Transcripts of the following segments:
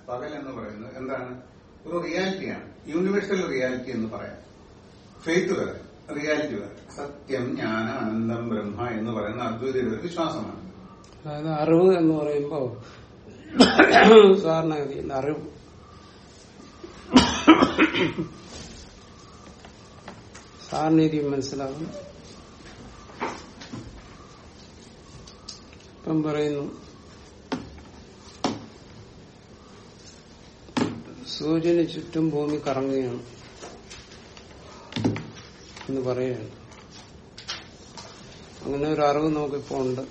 പകൽ എന്ന് പറയുന്നത് എന്താണ് ഒരു റിയാലിറ്റിയാണ് യൂണിവേഴ്സൽ റിയാലിറ്റി എന്ന് പറയാം ഫെയ്ത്ത് വേറെ റിയാലിറ്റി വേറെ സത്യം ജ്ഞാന അനന്തം ബ്രഹ്മ എന്ന് പറയുന്ന അദ്വൈതയുടെ ഒരു വിശ്വാസമാണ് അതായത് അറിവ് എന്ന് പറയുമ്പോ സാധാരണഗതിയിൽ അറിവ് സാറിന് രീതിയും മനസ്സിലാകും ഇപ്പം പറയുന്നു സൂര്യന് ചുറ്റും ഭൂമി കറങ്ങുകയാണ് എന്ന് പറയുകയാണ് അങ്ങനെ ഒരു അറിവ് നമുക്കിപ്പോ ഉണ്ട്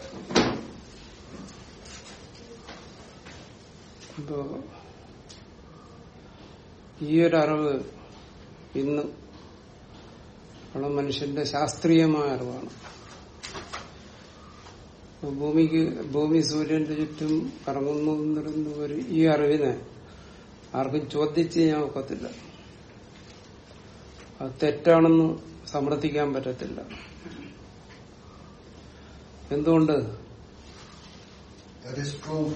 അപ്പോ ഈ ഒരു അറിവ് ഇന്ന് ഉള്ള മനുഷ്യന്റെ ശാസ്ത്രീയമായ അറിവാണ് അപ്പൊ ഭൂമിക്ക് ഭൂമി സൂര്യന്റെ ചുറ്റും കറങ്ങുന്നു എന്ന് പറയുന്ന ഒരു ഈ അറിവിനെ ആർക്കും ചോദ്യം ചെയ്യാൻ ഒക്കത്തില്ല അത് തെറ്റാണെന്ന് സമർത്ഥിക്കാൻ പറ്റത്തില്ല എന്തുകൊണ്ട് That is proved.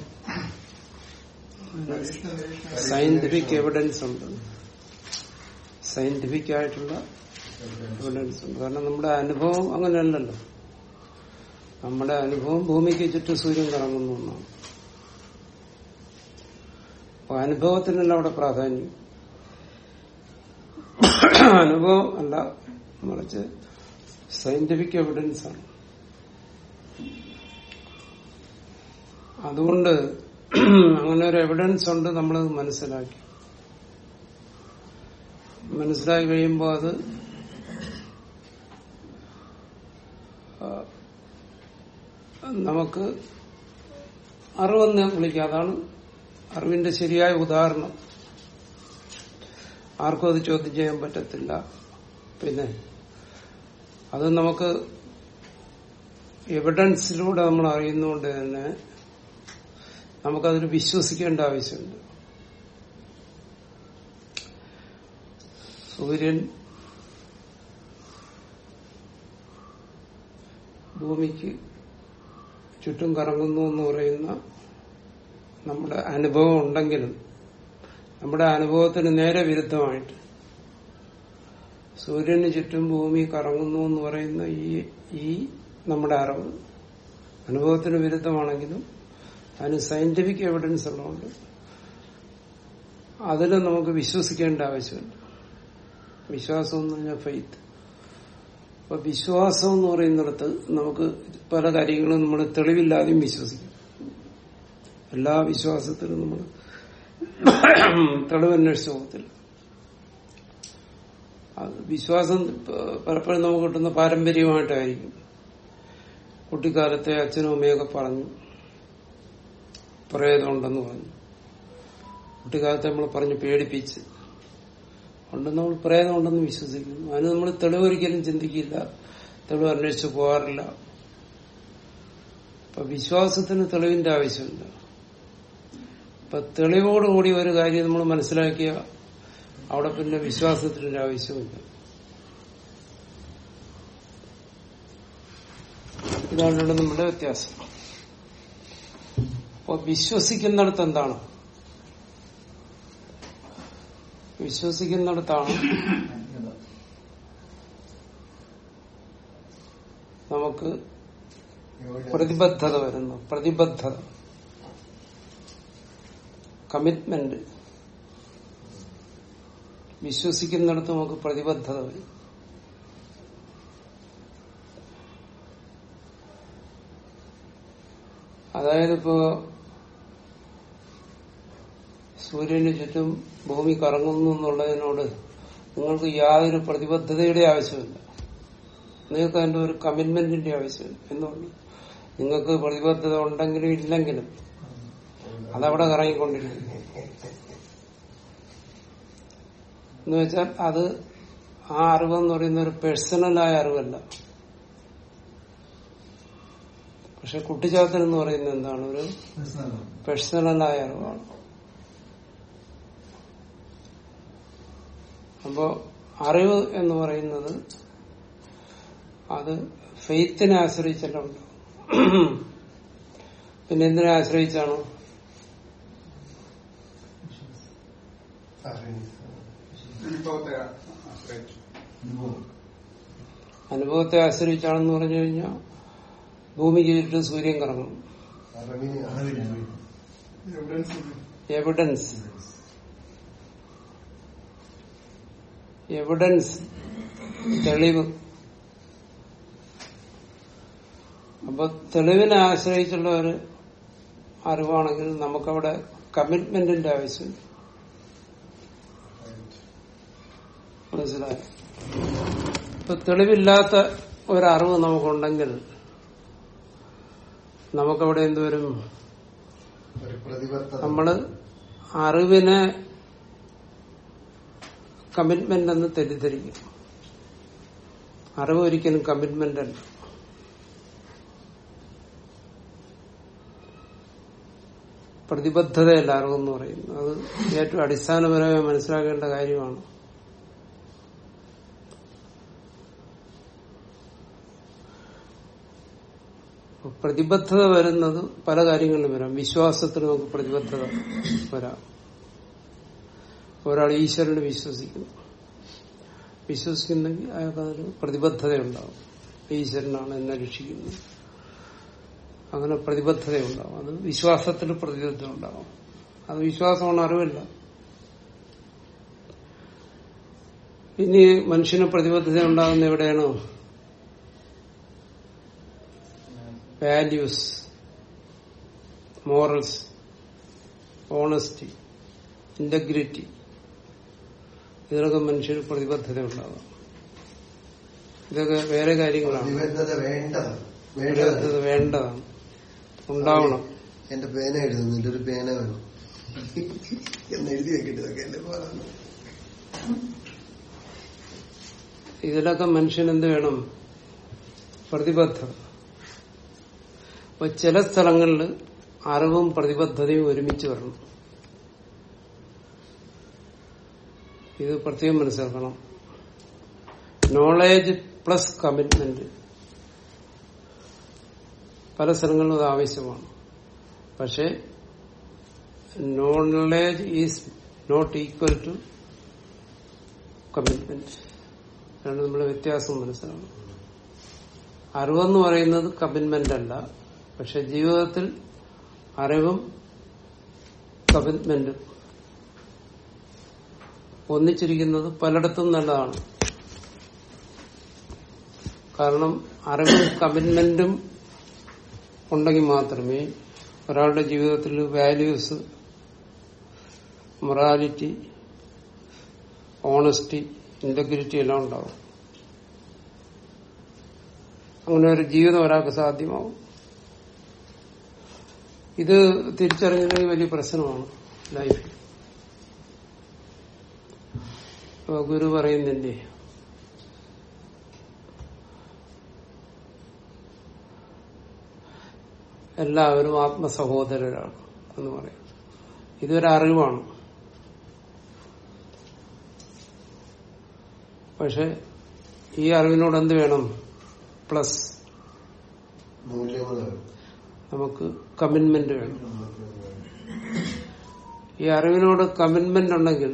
Scientific evidence ഉണ്ട് സയന്റിഫിക് ആയിട്ടുള്ള എവിഡൻസ് ഉണ്ട് കാരണം നമ്മുടെ അനുഭവം അങ്ങനെയല്ലല്ലോ നമ്മുടെ അനുഭവം ഭൂമിക്ക് ചുറ്റും സൂര്യൻ കറങ്ങുന്നു എന്നാണ് അപ്പൊ അനുഭവത്തിനല്ല അവിടെ പ്രാധാന്യം അനുഭവം അല്ല മറിച്ച് സയന്റിഫിക് എവിഡൻസ് ആണ് അതുകൊണ്ട് അങ്ങനെ ഒരു എവിഡൻസ് ഉണ്ട് നമ്മൾ മനസ്സിലാക്കി മനസ്സിലാക്കി കഴിയുമ്പോൾ അത് ആ, നമുക്ക് അറിവെന്ന് വിളിക്കാം അതാണ് അറിവിന്റെ ശരിയായ ഉദാഹരണം ആർക്കും അത് ചോദ്യം ചെയ്യാൻ പറ്റത്തില്ല പിന്നെ അത് നമുക്ക് എവിഡൻസിലൂടെ നമ്മൾ അറിയുന്നതുകൊണ്ട് തന്നെ നമുക്കതിൽ വിശ്വസിക്കേണ്ട ആവശ്യമുണ്ട് സൂര്യൻ ഭൂമിക്ക് ചുറ്റും കറങ്ങുന്നു എന്ന് പറയുന്ന നമ്മുടെ അനുഭവം ഉണ്ടെങ്കിലും നമ്മുടെ അനുഭവത്തിന് നേരെ വിരുദ്ധമായിട്ട് സൂര്യന് ചുറ്റും ഭൂമി കറങ്ങുന്നു എന്ന് പറയുന്ന ഈ ഈ നമ്മുടെ അറിവ് അനുഭവത്തിന് വിരുദ്ധമാണെങ്കിലും അതിന് സയന്റിഫിക് എവിഡൻസ് ഉള്ളതുകൊണ്ട് അതിൽ നമുക്ക് വിശ്വസിക്കേണ്ട ആവശ്യമില്ല വിശ്വാസം എന്ന് പറഞ്ഞാൽ ഫെയ്ത്ത് അപ്പൊ വിശ്വാസം എന്ന് പറയുന്നിടത്ത് നമുക്ക് പല കാര്യങ്ങളും നമ്മൾ തെളിവില്ലാതെയും വിശ്വസിക്കും എല്ലാ വിശ്വാസത്തിലും നമ്മൾ തെളിവന്വേഷിച്ച് പോകത്തില്ല അത് വിശ്വാസം പ- പലപ്പോഴും നമുക്ക് കിട്ടുന്ന പാരമ്പര്യമായിട്ടായിരിക്കും കുട്ടിക്കാലത്തെ അച്ഛനും അമ്മയൊക്കെ പറഞ്ഞു പ്രേതമുണ്ടെന്ന് പറഞ്ഞു കുട്ടിക്കാലത്തെ നമ്മൾ പറഞ്ഞ് പേടിപ്പിച്ച് ഉണ്ടെന്ന് നമ്മൾ പ്രേതമുണ്ടെന്ന് വിശ്വസിക്കുന്നു അതിന് നമ്മൾ തെളിവൊരിക്കലും ചിന്തിക്കില്ല തെളിവ് അന്വേഷിച്ച് പോകാറില്ല അപ്പൊ വിശ്വാസത്തിന് തെളിവിന്റെ ആവശ്യമില്ല അപ്പൊ തെളിവോടുകൂടി ഒരു കാര്യം നമ്മൾ മനസ്സിലാക്കിയ അവിടെ പിന്നെ വിശ്വാസത്തിന്റെ ആവശ്യമില്ല ഇതാണ് ഇവിടെ നമ്മുടെ വ്യത്യാസം അപ്പൊ വിശ്വസിക്കുന്നിടത്ത് എന്താണ് വിശ്വസിക്കുന്നിടത്താണ് നമുക്ക് പ്രതിബദ്ധത വരുന്നു പ്രതിബദ്ധത കമ്മിറ്റ്മെന്റ് വിശ്വസിക്കുന്നിടത്ത് നമുക്ക് പ്രതിബദ്ധത വരും അതായത് ഇപ്പോ സൂര്യന് ചുറ്റും ഭൂമി കറങ്ങുന്നു എന്നുള്ളതിനോട് നിങ്ങൾക്ക് യാതൊരു പ്രതിബദ്ധതയുടെ ആവശ്യമില്ല നിങ്ങൾക്ക് അതിന്റെ ഒരു കമ്മിറ്റ്മെന്റിന്റെ ആവശ്യമില്ല എന്തുകൊണ്ട് നിങ്ങൾക്ക് പ്രതിബദ്ധത ഉണ്ടെങ്കിലും ഇല്ലെങ്കിലും അതവിടെ കറങ്ങിക്കൊണ്ടിരിക്കും എന്ന് വെച്ചാൽ അത് ആ അറിവെന്ന് പറയുന്ന ഒരു പേഴ്സണലായ അറിവല്ല പക്ഷെ കുട്ടിച്ചാത്തൻ എന്ന് പറയുന്നത് എന്താണ് ഒരു പേഴ്സണലായ അറിവാണ് അപ്പോ അറിവ് എന്ന് പറയുന്നത് അത് ഫെയ്ത്തിനെ ആശ്രയിച്ചല്ല ഉണ്ടാവും പിന്നെ എന്തിനെ ആശ്രയിച്ചാണ് അനുഭവത്തെ ആശ്രയിച്ചു അനുഭവത്തെ ആശ്രയിച്ചാണെന്ന് പറഞ്ഞു കഴിഞ്ഞാൽ ഭൂമിക്ക് ചുറ്റും സൂര്യൻ കറങ്ങും എവിഡൻസ് എവിഡൻസ് തെളിവ് അപ്പൊ തെളിവിനെ ആശ്രയിച്ചുള്ള ഒരു അറിവാണെങ്കിൽ നമുക്കവിടെ കമ്മിറ്റ്മെന്റിന്റെ ആവശ്യമില്ല മനസ്സിലായോ ഇപ്പൊ തെളിവില്ലാത്ത ഒരറിവ് നമുക്കുണ്ടെങ്കിൽ നമുക്കവിടെ എന്തുവരും ഒരു പ്രതിബദ്ധത നമ്മള് അറിവിനെ കമ്മിറ്റ്മെന്റ് എന്ന് തെറ്റിദ്ധരിക്കും അറിവ് ഒരിക്കലും കമ്മിറ്റ്മെന്റ് അല്ല പ്രതിബദ്ധതയല്ല അറിവെന്ന് പറയുന്നത് അത് ഏറ്റവും അടിസ്ഥാനപരമായി മനസ്സിലാക്കേണ്ട കാര്യമാണ് പ്രതിബദ്ധത വരുന്നത് പല കാര്യങ്ങളിലും വരാം വിശ്വാസത്തിൽ നമുക്ക് പ്രതിബദ്ധത വരാം ഒരാൾ ഈശ്വരനെ വിശ്വസിക്കുന്നു വിശ്വസിക്കുന്നെങ്കിൽ അയാൾക്ക് അതിന് പ്രതിബദ്ധതയുണ്ടാവും ഈശ്വരനാണ് എന്നെ രക്ഷിക്കുന്നത് അങ്ങനെ പ്രതിബദ്ധതയുണ്ടാവും അത് വിശ്വാസത്തിൽ പ്രതിബദ്ധത ഉണ്ടാവും അത് വിശ്വാസമാണ് അറിവില്ല ഇനി മനുഷ്യന് പ്രതിബദ്ധത ഉണ്ടാകുന്ന എവിടെയാണോ വാല്യൂസ് മോറൽസ് ഓണസ്റ്റി ഇന്റഗ്രിറ്റി ഇതിനൊക്കെ മനുഷ്യന് പ്രതിബദ്ധത ഉണ്ടാകും ഇതൊക്കെ വേറെ കാര്യങ്ങളാണ് പ്രതിബദ്ധത വേണ്ടതാണ് പ്രതിബദ്ധത വേണ്ടതാണ് വേണ്ടതാണ് ഉണ്ടാവണം എന്റെ പേന എഴുതുന്നില്ല ഒരു പേന വേണം എന്ന് എഴുതി വെക്കേണ്ടതൊക്കെ എന്റെ പോലാണ് ഇതിലൊക്കെ മനുഷ്യൻ എന്ത് വേണം പ്രതിബദ്ധത അപ്പൊ ചില സ്ഥലങ്ങളിൽ അറിവും പ്രതിബദ്ധതയും ഒരുമിച്ച് വരണം ഇത് പ്രത്യേകം മനസ്സിലാക്കണം നോളേജ് പ്ലസ് കമ്മിറ്റ്മെന്റ് പല സ്ഥലങ്ങളിലും അത് ആവശ്യമാണ് പക്ഷെ knowledge is not equal to commitment അതാണ് നമ്മൾ വ്യത്യാസം മനസ്സിലാക്കണം അറിവെന്ന് പറയുന്നത് കമ്മിറ്റ്മെന്റ് അല്ല പക്ഷെ ജീവിതത്തിൽ അറിവും കമ്മിറ്റ്മെന്റും ഒന്നിച്ചിരിക്കുന്നത് പലയിടത്തും നല്ലതാണ് കാരണം അറിവും കമ്മിറ്റ്മെന്റും ഉണ്ടെങ്കിൽ മാത്രമേ ഒരാളുടെ ജീവിതത്തിൽ വാല്യൂസ് മൊറാലിറ്റി ഓണസ്റ്റി ഇന്റഗ്രിറ്റി എല്ലാം ഉണ്ടാവും അങ്ങനെ ഒരു ജീവിതം ഒരാൾക്ക് സാധ്യമാവും ഇത് തിരിച്ചറിഞ്ഞില്ലെങ്കിൽ വലിയ പ്രശ്നമാണ് ലൈഫിൽ അപ്പൊ ഗുരു പറയുന്നില്ലേ എല്ലാവരും ആത്മസഹോദരരാണ് എന്ന് പറയും ഇതൊരു അറിവാണ് പക്ഷെ ഈ അറിവിനോട് എന്ത് വേണം പ്ലസ് മൂല്യങ്ങൾ വേണം നമുക്ക് കമ്മിറ്റ്മെന്റ് വേണം ഈ അറിവിനോട് കമ്മിറ്റ്മെന്റ് ഉണ്ടെങ്കിൽ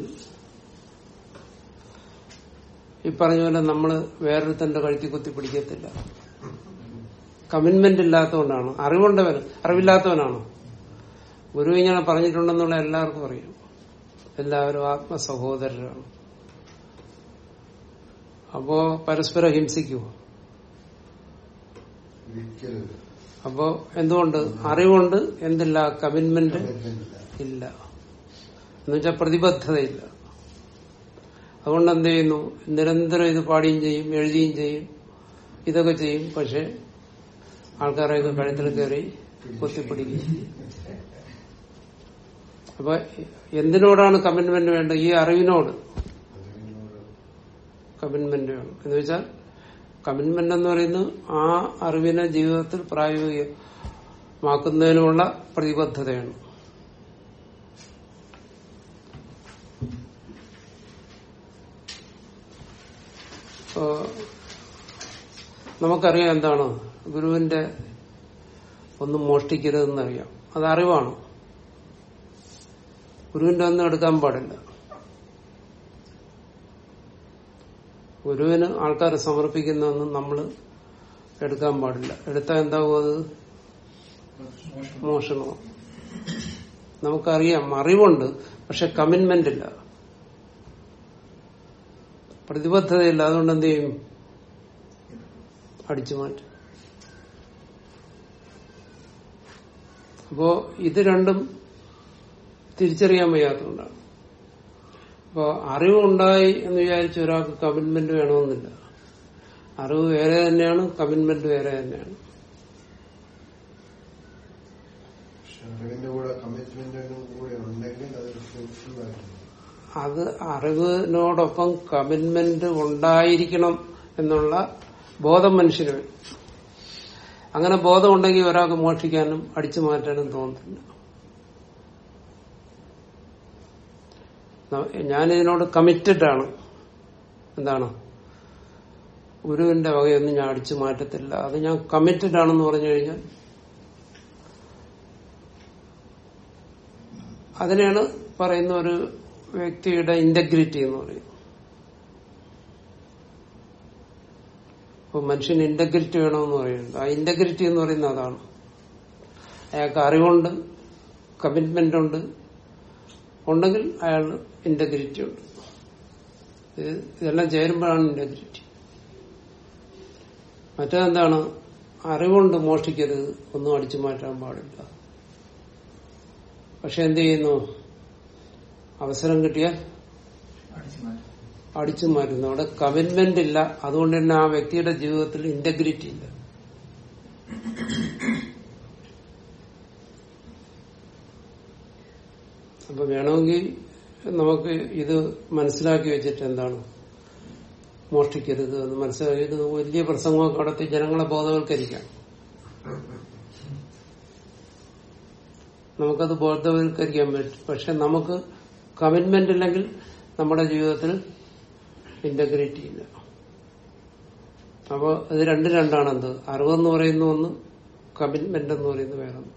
ഈ പറഞ്ഞ പോലെ നമ്മള് വേറൊരുത്തന്റെ കഴുത്തി കുത്തി പിടിക്കത്തില്ല കമ്മിറ്റ്മെന്റ് ഇല്ലാത്തതുകൊണ്ടാണ് അറിവുണ്ടവൻ അറിവില്ലാത്തവനാണ് ഗുരു ഇങ്ങനെ പറഞ്ഞിട്ടുണ്ടെന്നുള്ള എല്ലാവർക്കും അറിയാം എല്ലാവരും ആത്മസഹോദരരാണ് അപ്പോ പരസ്പരം ഹിംസിക്കുമോ ഒരിക്കലും അപ്പോ എന്തുകൊണ്ട് അറിവുണ്ട് എന്തില്ല കമ്മിറ്റ്മെന്റ് കമ്മിറ്റ്മെന്റ് ഇല്ല. ഇല്ല എന്നുവെച്ചാൽ പ്രതിബദ്ധതയില്ല അതുകൊണ്ട് എന്ത് ചെയ്യുന്നു നിരന്തരം ഇത് പാടുകയും ചെയ്യും എഴുതുകയും ചെയ്യും ഇതൊക്കെ ചെയ്യും പക്ഷെ ആൾക്കാരെയൊക്കെ കഴുത്തിൽ കയറി കുത്തിപ്പിടിക്കുകയും ചെയ്യും അപ്പൊ എന്തിനോടാണ് കമ്മിറ്റ്മെന്റ് വേണ്ടത് ഈ അറിവിനോട് കമ്മിറ്റ്മെന്റ് വേണം എന്ന് വെച്ചാൽ കമ്മിറ്റ്മെന്റ് എന്ന് പറയുന്നത് ആ അറിവിനെ ജീവിതത്തിൽ പ്രായോഗികമാക്കുന്നതിനുള്ള പ്രതിബദ്ധതയാണ് ഇപ്പോ നമുക്കറിയാം എന്താണ് ഗുരുവിന്റെ ഒന്നും മോഷ്ടിക്കരുതെന്നറിയാം അത് അറിവാണ് ഗുരുവിന്റെ ഒന്നും എടുക്കാൻ പാടില്ല ഗുരുവിന് ആൾക്കാരെ സമർപ്പിക്കുന്നതൊന്നും നമ്മൾ എടുക്കാൻ പാടില്ല എടുത്താൽ എന്താവും അത് മോഷണവും നമുക്കറിയാം അറിവുണ്ട് പക്ഷെ കമ്മിറ്റ്മെന്റ് ഇല്ല പ്രതിബദ്ധതയില്ല അതുകൊണ്ട് എന്ത് ചെയ്യും അടിച്ചു മാറ്റും അപ്പോ ഇത് രണ്ടും തിരിച്ചറിയാൻ വയ്യാത്തതുകൊണ്ടാണ് അപ്പോ അറിവുണ്ടായി എന്ന് വിചാരിച്ച് ഒരാൾക്ക് കമ്മിറ്റ്മെന്റ് വേണമെന്നില്ല അറിവ് വേറെ തന്നെയാണ് കമ്മിറ്റ്മെന്റ് വേറെ തന്നെയാണ് പക്ഷെ അറിവിന്റെ കൂടെ കമ്മിറ്റ്മെന്റിനും കൂടെ ഉണ്ടെങ്കിൽ അത് fruitful ആയിരിക്കും. അത് അറിവിനോടൊപ്പം കമ്മിറ്റ്മെന്റ് ഉണ്ടായിരിക്കണം എന്നുള്ള ബോധം മനുഷ്യന് വേണം അങ്ങനെ ബോധം ഉണ്ടെങ്കിൽ ഒരാൾക്ക് മോഷ്ടിക്കാനും അടിച്ചു മാറ്റാനും തോന്നുന്നില്ല ന- ഞാനിതിനോട് കമ്മിറ്റഡ് ആണ് എന്താണ് ഗുരുവിന്റെ വകയൊന്നും ഞാൻ അടിച്ചു മാറ്റത്തില്ല അത് ഞാൻ കമ്മിറ്റഡ് ആണെന്ന് പറഞ്ഞു കഴിഞ്ഞാൽ അതിനെയാണ് പറയുന്ന ഒരു വ്യക്തിയുടെ ഇന്റഗ്രിറ്റി എന്ന് പറയുന്നത് അപ്പൊ മനുഷ്യന് ഇന്റഗ്രിറ്റി വേണമെന്ന് പറയുന്നത് ആ ഇന്റഗ്രിറ്റി എന്ന് പറയുന്നത് അതാണ് അയാൾക്ക് അറിവുണ്ട് കമ്മിറ്റ്മെന്റ് ഉണ്ട് ഉണ്ടെങ്കിൽ അയാൾ ഇന്റഗ്രിറ്റി ഉണ്ട് ഇത് ഇതെല്ലാം ചേരുമ്പോഴാണ് ഇന്റഗ്രിറ്റി മറ്റേതെന്താണ് അറിവുണ്ട് മോഷ്ടിക്കരുത് ഒന്നും അടിച്ചു മാറ്റാൻ പാടില്ല പക്ഷെ എന്ത് ചെയ്യുന്നു അവസരം കിട്ടിയാൽ അടിച്ചു മാറ്റുന്നു അവിടെ കമ്മിറ്റ്മെന്റ് ഇല്ല അതുകൊണ്ട് തന്നെ ആ വ്യക്തിയുടെ ജീവിതത്തിൽ ഇന്റഗ്രിറ്റി ഇല്ല അപ്പൊ വേണമെങ്കിൽ നമുക്ക് ഇത് മനസ്സിലാക്കി വെച്ചിട്ട് എന്താണ് മോഷ്ടിക്കരുത് എന്ന് മനസ്സിലാക്കി ഇത് വലിയ പ്രസംഗമൊക്കെ നടത്തി ജനങ്ങളെ ബോധവൽക്കരിക്കാം നമുക്കത് ബോധവൽക്കരിക്കാൻ പറ്റും പക്ഷെ നമുക്ക് കമ്മിറ്റ്മെന്റ് ഇല്ലെങ്കിൽ നമ്മുടെ ജീവിതത്തിൽ ഇന്റഗ്രിറ്റി ഇല്ല അപ്പോ ഇത് രണ്ട് രണ്ടാണെന്ത് അറിവെന്ന് പറയുന്ന ഒന്ന് കമ്മിറ്റ്മെന്റ് എന്ന് പറയുന്നത് വേറെ ഒന്ന്.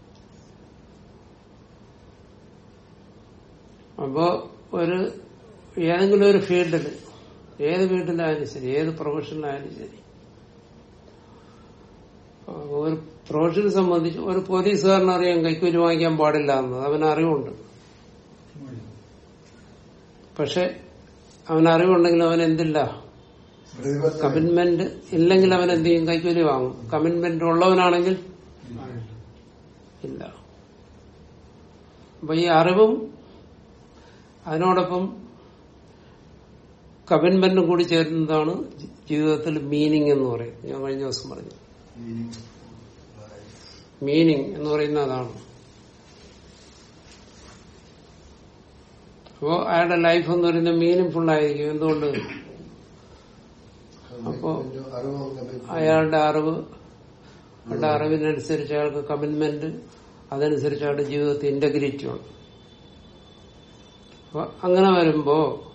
അപ്പോ ഒരു ഏതെങ്കിലും ഒരു ഫീൽഡിൽ ഏത് ഫീൽഡിലായാലും ശരി ഏത് പ്രൊഫഷനിലായാലും ശരി ഒരു പ്രൊഫഷനെ സംബന്ധിച്ച് ഒരു പോലീസുകാരനെ അറിയാൻ കൈക്കൂലി വാങ്ങിക്കാൻ പാടില്ല എന്നത് അവന് അറിവുണ്ട് പക്ഷെ അവന് അറിവുണ്ടെങ്കിൽ അവൻ എന്തില്ല പ്രതിബദ്ധത കമ്മിറ്റ്മെന്റ് ഇല്ലെങ്കിൽ അവൻ എന്ത് ചെയ്യും കൈക്കൂലി വാങ്ങും കമ്മിറ്റ്മെന്റ് ഉള്ളവനാണെങ്കിൽ ഇല്ല അപ്പൊ ഈ അറിവും അതിനോടൊപ്പം കമ്മിറ്റ്മെന്റും കൂടി ചേരുന്നതാണ് ജി- ജീവിതത്തിൽ മീനിങ് എന്ന് പറയും ഞാൻ കഴിഞ്ഞ ദിവസം പറഞ്ഞു മീനിങ് എന്ന് പറയുന്ന അതാണ് അപ്പോ അയാളുടെ ലൈഫ് എന്ന് പറയുന്നത് മീനിങ് ഫുൾ ആയിരിക്കും എന്തുകൊണ്ട് അപ്പോ അറിവും commitment. അയാളുടെ അറിവ് അയാളുടെ അറിവിനനുസരിച്ച് അയാൾക്ക് കമ്മിറ്റ്മെന്റ് അതനുസരിച്ച് അയാളുടെ ജീവിതത്തിൽ ഇന്റഗ്രിറ്റി ഉണ്ട് അപ്പൊ അങ്ങനെ വരുമ്പോ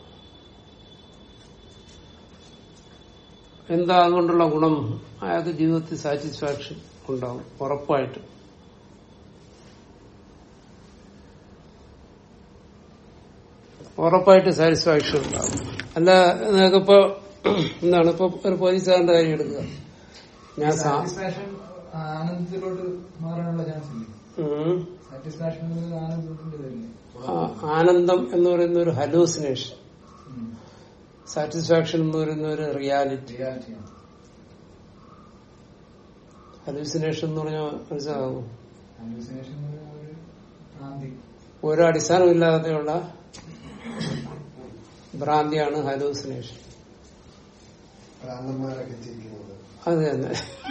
എന്താ അതുകൊണ്ടുള്ള ഗുണം അയാൾക്ക് ജീവിതത്തിൽ സാറ്റിസ്ഫാക്ഷൻ ഉണ്ടാവും ഉറപ്പായിട്ട് ഉറപ്പായിട്ട് സാറ്റിസ്ഫാക്ഷൻ ഉണ്ടാവും അല്ല നിങ്ങൾക്ക് ഇപ്പൊ എന്താണ് ഇപ്പൊ ഒരു പോലീസുകാരന്റെ കാര്യം എടുക്കുക ഞാൻ സാ- സാറ്റിസ്ഫാക്ഷൻ ആനന്ദത്തിലോട്ട് മാറാനുള്ള ചാൻസ് ഇല്ലേ ഉം. സാറ്റിസ്ഫാക്ഷൻ ആനന്ദത്തിന്റെ ഇതല്ലേ ആ- ആനന്ദം എന്ന് പറയുന്ന ഒരു ഹലൂസിനേഷൻ സാറ്റിസ്ഫാക്ഷൻ എന്ന് പറയുന്ന ഒരു റിയാലിറ്റി റിയാലിറ്റിയാണ് ഹലൂസിനേഷൻ എന്ന് പറഞ്ഞാൽ മനസ്സിലാകും ഹാലൂസിനേഷൻ ഒരു ഭ്രാന്തി ഒരു അടിസ്ഥാനമില്ലാതെയുള്ള ഭ്രാന്തിയാണ് ഹലൂസിനേഷൻ ഭ്രാന്തന്മാരൊക്കെ ചിരിക്കുന്നത് അത് തന്നെ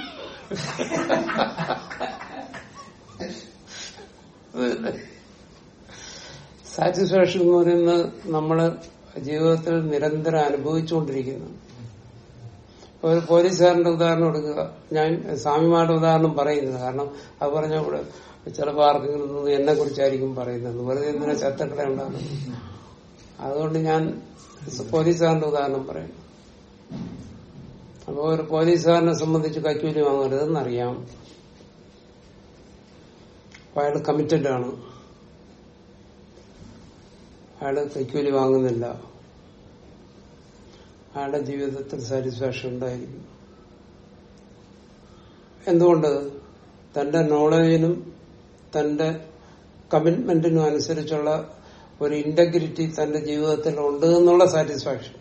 സാറ്റിസ്ഫാക്ഷൻ എന്ന് പറയുന്നത് നമ്മള് ജീവിതത്തിൽ നിരന്തരം അനുഭവിച്ചുകൊണ്ടിരിക്കുന്നു ഒരു പോലീസുകാരന്റെ ഉദാഹരണം എടുക്കുക ഞാൻ സ്വാമിമാരുടെ ഉദാഹരണം പറയുന്നത് കാരണം അത് പറഞ്ഞ ഇവിടെ ചിലപ്പോൾ ആർക്കെങ്കിലും തോന്നും എന്നെ കുറിച്ചായിരിക്കും പറയുന്നത് വെറുതെ എന്തിനാ ചത്തക്കട ഉണ്ടാകുന്നത് അതുകൊണ്ട് ഞാൻ പോലീസുകാരന്റെ ഉദാഹരണം പറയും അപ്പൊ ഒരു പോലീസുകാരനെ സംബന്ധിച്ച് കൈക്കൂലി വാങ്ങരുതെന്നറിയാം അപ്പൊ അയാൾ കമ്മിറ്റഡ് ആണ് അയാള് കൈക്കൂലി വാങ്ങുന്നില്ല അയാളുടെ ജീവിതത്തിൽ സാറ്റിസ്ഫാക്ഷൻ ഉണ്ടായിരിക്കും എന്തുകൊണ്ട് തന്റെ നോളജിനും തന്റെ കമ്മിറ്റ്മെന്റിനും അനുസരിച്ചുള്ള ഒരു ഇന്റഗ്രിറ്റി തന്റെ ജീവിതത്തിൽ ഉണ്ട് എന്നുള്ള സാറ്റിസ്ഫാക്ഷൻ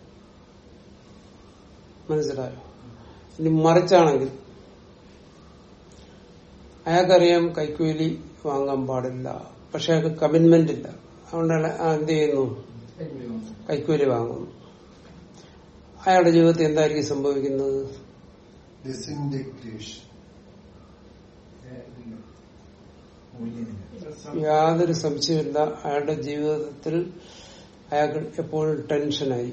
മനസ്സിലായോ ഇനി മറിച്ചാണെങ്കിൽ അയാൾക്കറിയാം കൈക്കൂലി വാങ്ങാൻ പാടില്ല പക്ഷെ അയാൾക്ക് കമ്മിറ്റ്മെന്റ് ഇല്ല അതുകൊണ്ട് അയാൾ എന്ത് ചെയ്യുന്നു കൈക്കൂലി വാങ്ങുന്നു അയാളുടെ ജീവിതത്തിൽ എന്തായിരിക്കും സംഭവിക്കുന്നത് ഡിസിൻറ്റഗ്രേഷൻ യാതൊരു സംശയമില്ല അയാളുടെ ജീവിതത്തിൽ അയാൾക്ക് എപ്പോഴും ടെൻഷനായി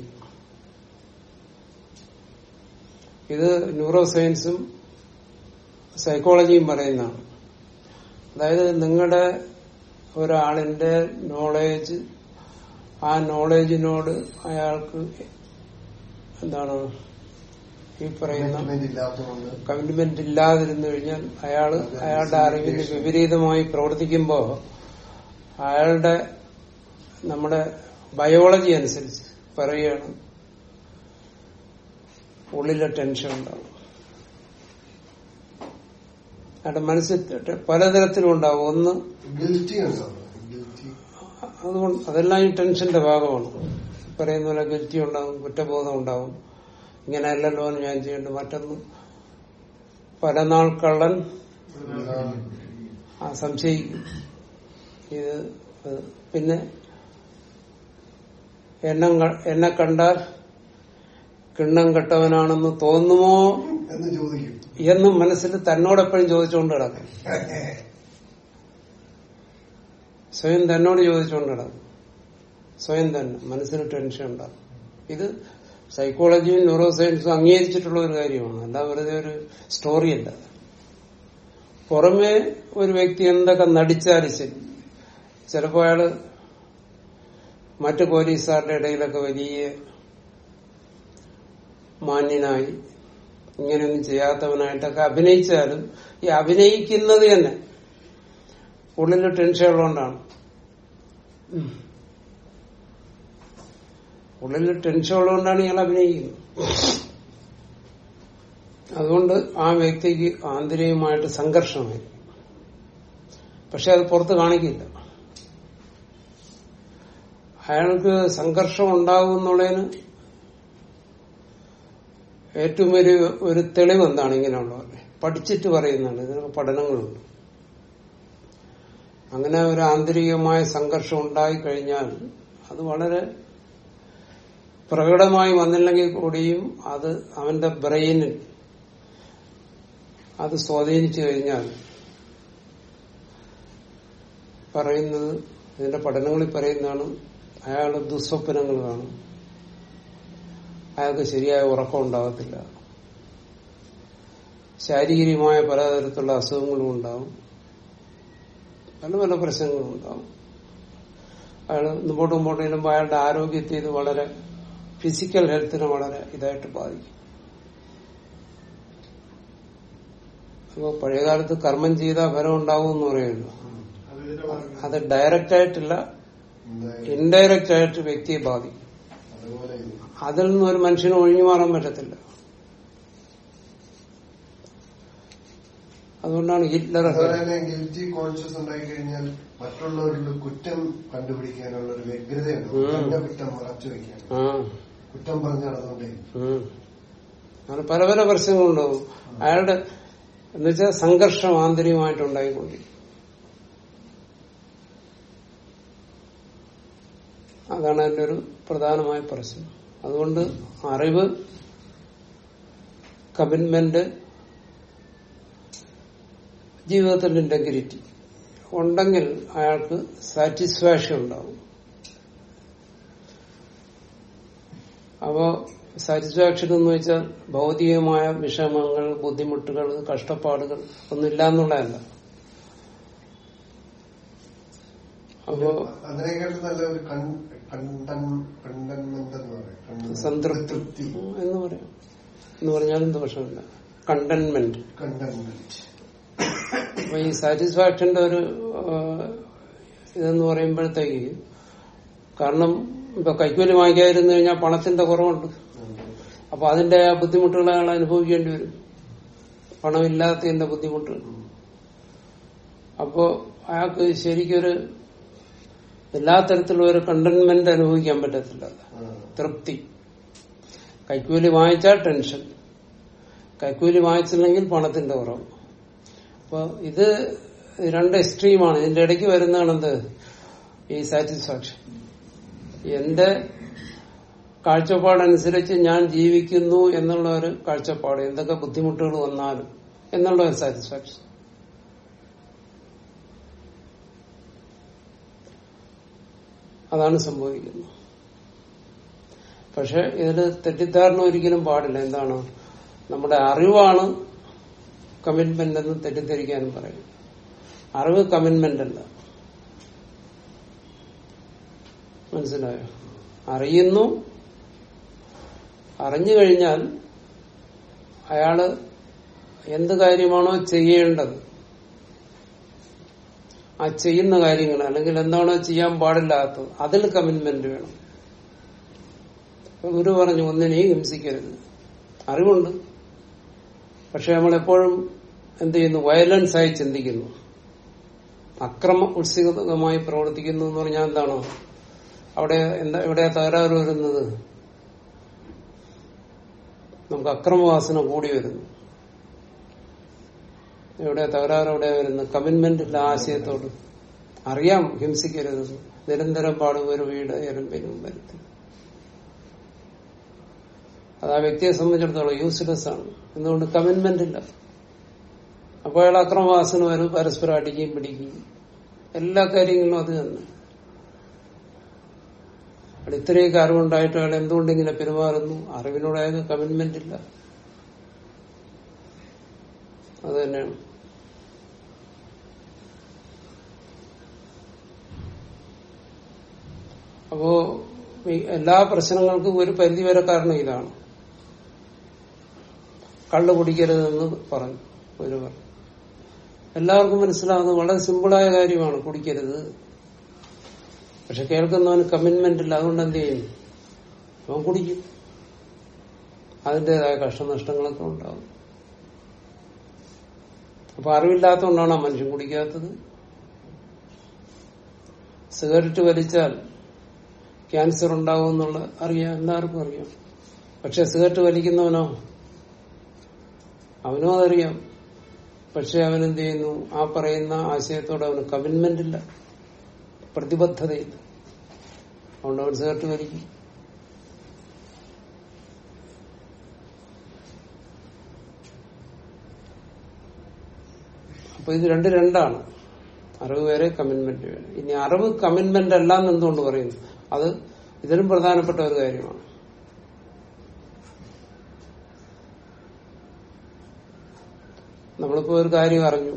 ഇത് ന്യൂറോ സയൻസും സൈക്കോളജിയും പറയുന്നതാണ് അതായത് നിങ്ങളുടെ ഒരാളിന്റെ നോളേജ് ആ നോളേജിനോട് അയാൾക്ക് എന്താണ് ഈ പറയുന്ന കമ്മിറ്റ്മെന്റ് ഇല്ലാത്തതുകൊണ്ട് കമ്മിറ്റ്മെന്റ് ഇല്ലാതിരുന്നു കഴിഞ്ഞാൽ അയാള് അയാളുടെ അറിവിന് വിപരീതമായി പ്രവർത്തിക്കുമ്പോ അയാളുടെ നമ്മുടെ ബയോളജി അനുസരിച്ച് പറയുകയാണ് ഉള്ളിലെ ടെൻഷൻ ഉണ്ടാവും അയാളുടെ മനസ്സിൽ ടെ- പലതരത്തിലും ഉണ്ടാവും ഒന്ന് ഗിൽറ്റി ഉണ്ടാവും ഗിൽറ്റി അതുകൊണ്ട് അതെല്ലാം ഈ ടെൻഷന്റെ ഭാഗമാണ് പറയുന്ന പോലെ ഗിൽറ്റി ഉണ്ടാവും കുറ്റബോധം ഉണ്ടാവും ഇങ്ങനെയല്ലല്ലോ എന്ന് ഞാൻ ചെയ്യേണ്ടത് മറ്റൊന്ന് പല നാൾ കള്ളൻ ആ സംശയിക്കും ഇത് അത് പിന്നെ എണ്ണം ക- എന്നെ കണ്ടാൽ കിണ്ണം കെട്ടവനാണെന്ന് തോന്നുമോ എന്ന് ചോദിക്കും എന്ന് മനസ്സിൽ തന്നോടെപ്പോഴും ചോദിച്ചുകൊണ്ട് കിടക്കും സ്വയം തന്നോട് ചോദിച്ചുകൊണ്ട് കിടക്കും സ്വയം തന്നെ മനസ്സിൽ ടെൻഷൻ ഉണ്ടാകും ഇത് സൈക്കോളജിയും ന്യൂറോ സയൻസും അംഗീകരിച്ചിട്ടുള്ള ഒരു കാര്യമാണ് അല്ല വെറുതെ ഒരു സ്റ്റോറിയല്ല പുറമെ ഒരു വ്യക്തി എന്തൊക്കെ നടിച്ചാലും ശരി ചിലപ്പോ അയാള് മറ്റു പോലീസുകാരുടെ ഇടയിലൊക്കെ വലിയ മാന്യനായി ഇങ്ങനെയൊന്നും ചെയ്യാത്തവനായിട്ടൊക്കെ അഭിനയിച്ചാലും ഈ അഭിനയിക്കുന്നത് തന്നെ ഉള്ളിൽ ടെൻഷൻ ഉള്ളതുകൊണ്ടാണ് ഉം. ഉള്ളിൽ ടെൻഷൻ ഉള്ളതുകൊണ്ടാണ് ഇയാൾ അഭിനയിക്കുന്നത് അതുകൊണ്ട് ആ വ്യക്തിക്ക് ആന്തരികമായിട്ട് സംഘർഷമായി പക്ഷെ അത് പുറത്ത് കാണിക്കില്ല അയാൾക്ക് സംഘർഷം ഉണ്ടാകും എന്നുള്ളതിന് ഏറ്റവും ഒരു ഒരു തെളിവ് എന്താണ് ഇങ്ങനെയുള്ളവരെ പഠിച്ചിട്ട് പറയുന്നതാണ് ഇതിനൊക്കെ പഠനങ്ങളുണ്ട് അങ്ങനെ ഒരു ആന്തരികമായ സംഘർഷം ഉണ്ടായി കഴിഞ്ഞാൽ അത് വളരെ പ്രകടമായി വന്നില്ലെങ്കിൽ കൂടിയും അത് അവന്റെ ബ്രെയിനിൽ അത് സ്വാധീനിച്ചു കഴിഞ്ഞാൽ പറയുന്നത് ഇതിന്റെ പഠനങ്ങളിൽ പറയുന്നതാണ് അയാൾ ദുസ്വപ്നങ്ങൾ കാണും അയാൾക്ക് ശരിയായ ഉറക്കം ഉണ്ടാകത്തില്ല ശാരീരികമായ പലതരത്തിലുള്ള അസുഖങ്ങളും ഉണ്ടാവും പല പല പ്രശ്നങ്ങളും ഉണ്ടാവും അയാൾ മുമ്പോട്ട് മുമ്പോട്ട് ചെല്ലുമ്പോൾ അയാളുടെ ആരോഗ്യത്തെ ഇത് വളരെ ഫിസിക്കൽ ഹെൽത്തിനെ വളരെ ഇതായിട്ട് ബാധിക്കും അപ്പോൾ പഴയകാലത്ത് കർമ്മം ചെയ്താൽ ഫലം ഉണ്ടാവും എന്ന് പറയുന്നു അത് ഡയറക്റ്റ് ആയിട്ടില്ല എന്തായാലും ഇൻഡയറക്റ്റ് ആയിട്ട് വ്യക്തിയെ ബാധിക്കും അതുപോലെ ഇത്. അതിൽ നിന്ന് ഒരു മനുഷ്യന് ഒഴിഞ്ഞു മാറാൻ പറ്റത്തില്ല അതുകൊണ്ടാണ് ഹിറ്റ്ലർ അതുപോലെ തന്നെ ഗിൽറ്റി കോൺഷ്യസ് ഉണ്ടായി കഴിഞ്ഞാൽ മറ്റുള്ളവരുടെ കുറ്റം കണ്ടുപിടിക്കാനുള്ള ഒരു വ്യഗ്രതയുണ്ട് ഉം. തന്റെ കുറ്റം മറച്ചു വെക്കാൻ ആ കുറ്റം പറഞ്ഞ് നടന്നുകൊണ്ടേ ഉം. അങ്ങനെ പല പല പ്രശ്നങ്ങളുണ്ടാവും അയാളുടെ എന്നുവെച്ചാൽ സംഘർഷം ആന്തരികമായിട്ട് ഉണ്ടായിക്കൊണ്ടിരിക്കും അതാണ് അതിന്റെ ഒരു പ്രധാനമായ പ്രശ്നം അതുകൊണ്ട് അറിവ് കമ്മിറ്റ്മെന്റ് ജീവിതത്തിന്റെ ഇന്റഗ്രിറ്റി ഉണ്ടെങ്കിൽ അയാൾക്ക് സാറ്റിസ്ഫാക്ഷൻ ഉണ്ടാവും അപ്പോ സാറ്റിസ്ഫാക്ഷൻ എന്ന് വെച്ചാൽ ഭൗതികമായ വിഷമങ്ങൾ ബുദ്ധിമുട്ടുകൾ കഷ്ടപ്പാടുകൾ ഒന്നുമില്ല എന്നുള്ളതല്ല അപ്പോ അതിനേക്കാൾ നല്ല ഒരു കണ്ടൻമെന്റ് എന്ന് പറയും സംതൃപ്തി തൃപ്തി എന്ന് പറയാം എന്ന് പറഞ്ഞാലും ദോഷമില്ല കണ്ടൻമെന്റ് കണ്ടൻമെന്റ് അപ്പൊ ഈ സാറ്റിസ്ഫാക്ഷന്റെ ഒരു ആ, ഇതെന്ന് പറയുമ്പോഴത്തേക്ക് കാരണം ഇപ്പൊ കൈക്കൂലി വാങ്ങിക്കാതിരുന്നു കഴിഞ്ഞാൽ പണത്തിന്റെ കുറവുണ്ട് അപ്പൊ അതിന്റെ ആ ബുദ്ധിമുട്ടുകൾ അയാൾ അനുഭവിക്കേണ്ടി വരും പണമില്ലാത്തതിന്റെ ബുദ്ധിമുട്ട് അപ്പോ അയാൾക്ക് ശരിക്കൊരു എല്ലാ തരത്തിലുള്ള ഒരു കണ്ടന്റ്മെന്റ് അനുഭവിക്കാൻ പറ്റത്തില്ല തൃപ്തി കൈക്കൂലി വാങ്ങിച്ചാൽ ടെൻഷൻ കൈക്കൂലി വാങ്ങിച്ചില്ലെങ്കിൽ പണത്തിന്റെ കുറവ് അപ്പൊ ഇത് രണ്ട് എക്സ്ട്രീമാണ് ഇതിന്റെ ഇടയ്ക്ക് വരുന്നതാണ് എന്ത് ഈ സാറ്റിസ്ഫാക്ഷൻ എന്റെ കാഴ്ചപ്പാടനുസരിച്ച് ഞാൻ ജീവിക്കുന്നു എന്നുള്ള ഒരു കാഴ്ചപ്പാട് എന്തൊക്കെ ബുദ്ധിമുട്ടുകൾ വന്നാലും എന്നുള്ള ഒരു സാറ്റിസ്ഫാക്ഷൻ അതാണ് സംഭവിക്കുന്നത് പക്ഷെ ഇതിൽ തെറ്റിദ്ധാരണ ഒരിക്കലും പാടില്ല എന്താണ് നമ്മുടെ അറിവാണ് കമ്മിറ്റ്മെന്റ് എന്ന് തെറ്റിദ്ധരിക്കാനും പറയും അറിവ് കമ്മിറ്റ്മെന്റ് അല്ല മനസ്സിലായോ അറിയുന്നു അറിഞ്ഞു കഴിഞ്ഞാൽ അയാള് എന്ത് കാര്യമാണോ ചെയ്യേണ്ടത് ആ ചെയ്യുന്ന കാര്യങ്ങൾ അല്ലെങ്കിൽ എന്താണോ ചെയ്യാൻ പാടില്ലാത്തത് അതിൽ കമ്മിറ്റ്മെന്റ് വേണം ഇപ്പൊ ഗുരു പറഞ്ഞു ഒന്നിനെയും ഹിംസിക്കരുത് അറിവുണ്ട് പക്ഷെ നമ്മളെപ്പോഴും എന്ത് ചെയ്യുന്നു വയലൻസ് ആയി ചിന്തിക്കുന്നു അക്രമ ഉത്സുകമായി പ്രവർത്തിക്കുന്നു എന്ന് പറഞ്ഞാൽ എന്താണ് അവിടെ എന്താ എവിടെ തകരാറ് വരുന്നത് നമുക്ക് അക്രമവാസന കൂടി വരുന്നു എവിടെ തകരാറ് എവിടെ വരുന്നത് കമ്മിറ്റ്മെന്റ് ഇല്ല ആശയത്തോട് അറിയാം ഹിംസിക്കരുത് നിരന്തരം പാടും ഒരു വീട് എരമ്പിനും വരുത്തി അത് ആ വ്യക്തിയെ സംബന്ധിച്ചിടത്തോളം യൂസ്ലെസ് ആണ് എന്തുകൊണ്ട് കമ്മിറ്റ്മെന്റ് ഇല്ല അപ്പോൾ അയാൾ അക്രമവാസന വരും പരസ്പരം അടിക്കുകയും പിടിക്കുകയും എല്ലാ കാര്യങ്ങളും അത് തന്നെ അയാൾ ഇത്രയൊക്കെ അറിവുണ്ടായിട്ട് അയാൾ എന്തുകൊണ്ട് ഇങ്ങനെ പെരുമാറുന്നു അറിവിനോട് അയാൾക്ക് കമ്മിറ്റ്മെന്റ് ഇല്ല അത് തന്നെയാണ് അപ്പോ ഈ എല്ലാ പ്രശ്നങ്ങൾക്കും ഒരു പരിധിവരെ കാരണം ഇതാണ് കള്ളു കുടിക്കരുതെന്ന് പറഞ്ഞു ഒരു പറഞ്ഞു എല്ലാവർക്കും മനസ്സിലാകുന്നത് വളരെ സിമ്പിളായ കാര്യമാണ് കുടിക്കരുത് പക്ഷെ കേൾക്കുന്നവന് കമ്മിറ്റ്മെന്റ് ഇല്ല അതുകൊണ്ട് എന്ത് ചെയ്യും അവൻ കുടിക്കും അതിൻ്റെതായ കഷ്ടനഷ്ടങ്ങളൊക്കെ ഉണ്ടാവും അപ്പൊ അറിവില്ലാത്തതുകൊണ്ടാണ് ആ മനുഷ്യൻ കുടിക്കാത്തത് സിഗരറ്റ് വലിച്ചാൽ ക്യാൻസർ ഉണ്ടാവും എന്നുള്ള അറിയാം എല്ലാവർക്കും അറിയാം പക്ഷെ സിഗരറ്റ് വലിക്കുന്നവനോ അവനും അതറിയാം പക്ഷെ അവനെന്ത് ചെയ്യുന്നു ആ പറയുന്ന ആശയത്തോട് അവന് കമ്മിറ്റ്മെന്റ് ഇല്ല പ്രതിബദ്ധതയില്ല അതുകൊണ്ട് അവൻ സിഗരറ്റ് വലിക്കും അപ്പൊ ഇത് രണ്ട് രണ്ടാണ് അറിവ് വേറെ കമ്മിറ്റ്മെന്റ് വേറെ ഇനി അറിവ് കമ്മിറ്റ്മെന്റ് അല്ല എന്ന് എന്തുകൊണ്ട് പറയുന്നു അത് ഇതിലും പ്രധാനപ്പെട്ട ഒരു കാര്യമാണ് നമ്മളിപ്പോ ഒരു കാര്യം അറിഞ്ഞു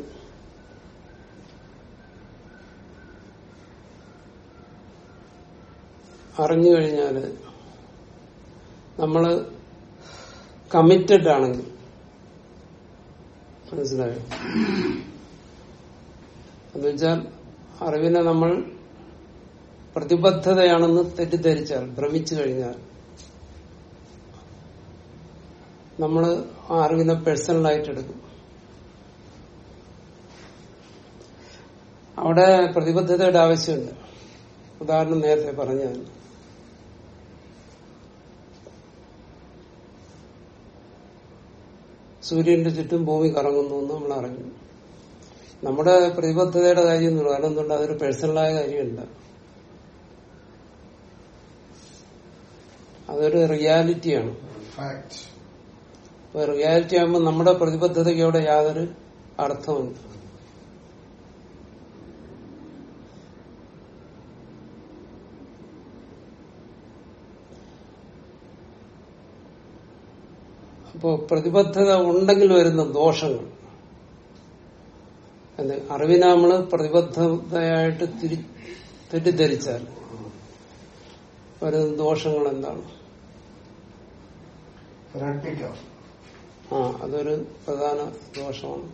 അറിഞ്ഞു കഴിഞ്ഞാല് നമ്മള് കമ്മിറ്റഡ് ആണെങ്കിൽ മനസ്സിലായോ എന്നുവെച്ചാൽ അറിവിനെ നമ്മൾ പ്രതിബദ്ധതയാണെന്ന് തെറ്റിദ്ധരിച്ചാൽ ഭ്രമിച്ചു കഴിഞ്ഞാൽ നമ്മൾ ആ അറിവിനെ പേഴ്സണലായിട്ട് എടുക്കും അവിടെ പ്രതിബദ്ധതയുടെ ആവശ്യമില്ല ഉദാഹരണം നേരത്തെ പറഞ്ഞാൽ സൂര്യന്റെ ചുറ്റും ഭൂമി കറങ്ങുന്നു എന്ന് നമ്മൾ അറിഞ്ഞു നമ്മുടെ പ്രതിബദ്ധതയുടെ കാര്യം എന്ന് കാരണം എന്തുകൊണ്ട് അതൊരു പേഴ്സണലായ കാര്യമല്ല അതൊരു റിയാലിറ്റിയാണ് ഫാക്ട് അപ്പൊ റിയാലിറ്റി ആകുമ്പോൾ നമ്മുടെ പ്രതിബദ്ധതയ്ക്ക് അവിടെ യാതൊരു അർത്ഥമുണ്ട് അപ്പോ പ്രതിബദ്ധത ഉണ്ടെങ്കിൽ വരുന്ന ദോഷങ്ങൾ എന്ത് അറിവിനെ നമ്മള് പ്രതിബദ്ധതയായിട്ട് തിരി തെറ്റിദ്ധരിച്ചാൽ വരുന്ന ദോഷങ്ങൾ എന്താണ് ഒരടുപ്പിക്കാം ആ അതൊരു പ്രധാന ദോഷമാണ്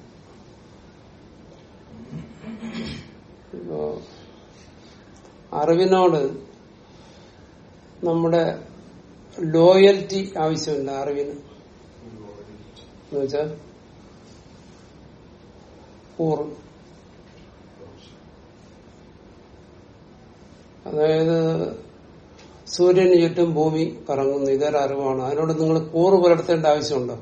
ഇപ്പോ അറിവിനോട് നമ്മുടെ ലോയൽറ്റി ആവശ്യമില്ല അറിവിന് എന്നുവെച്ചാൽ കൂറ് അതായത് സൂര്യന് ചുറ്റും ഭൂമി കറങ്ങുന്നു ഇതൊരു അറിവാണ് അതിനോട് നിങ്ങൾ കൂറ് പുലർത്തേണ്ട ആവശ്യമുണ്ടോ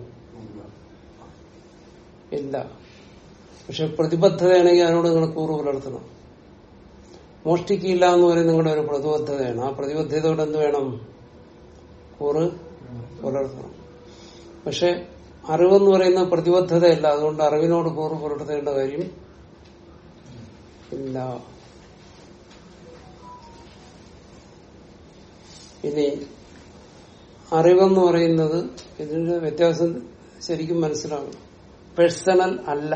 ഇല്ല പക്ഷെ പ്രതിബദ്ധതയാണെങ്കിൽ അതിനോട് നിങ്ങൾ കൂറ് പുലർത്തണം മോഷ്ടിക്കില്ല എന്ന് പറയുന്നത് നിങ്ങളുടെ ഒരു പ്രതിബദ്ധതയാണ് ആ പ്രതിബദ്ധതയോട് എന്ത് വേണം കൂറ് പുലർത്തണം പക്ഷെ അറിവെന്ന് പറയുന്ന പ്രതിബദ്ധതയല്ല അതുകൊണ്ട് അറിവിനോട് കൂറ് പുലർത്തേണ്ട കാര്യം ഇല്ല ഇനി അറിവെന്ന് പറയുന്നത് ഇതിന്റെ വ്യത്യാസം ശരിക്കും മനസ്സിലാവും പേഴ്സണൽ അല്ല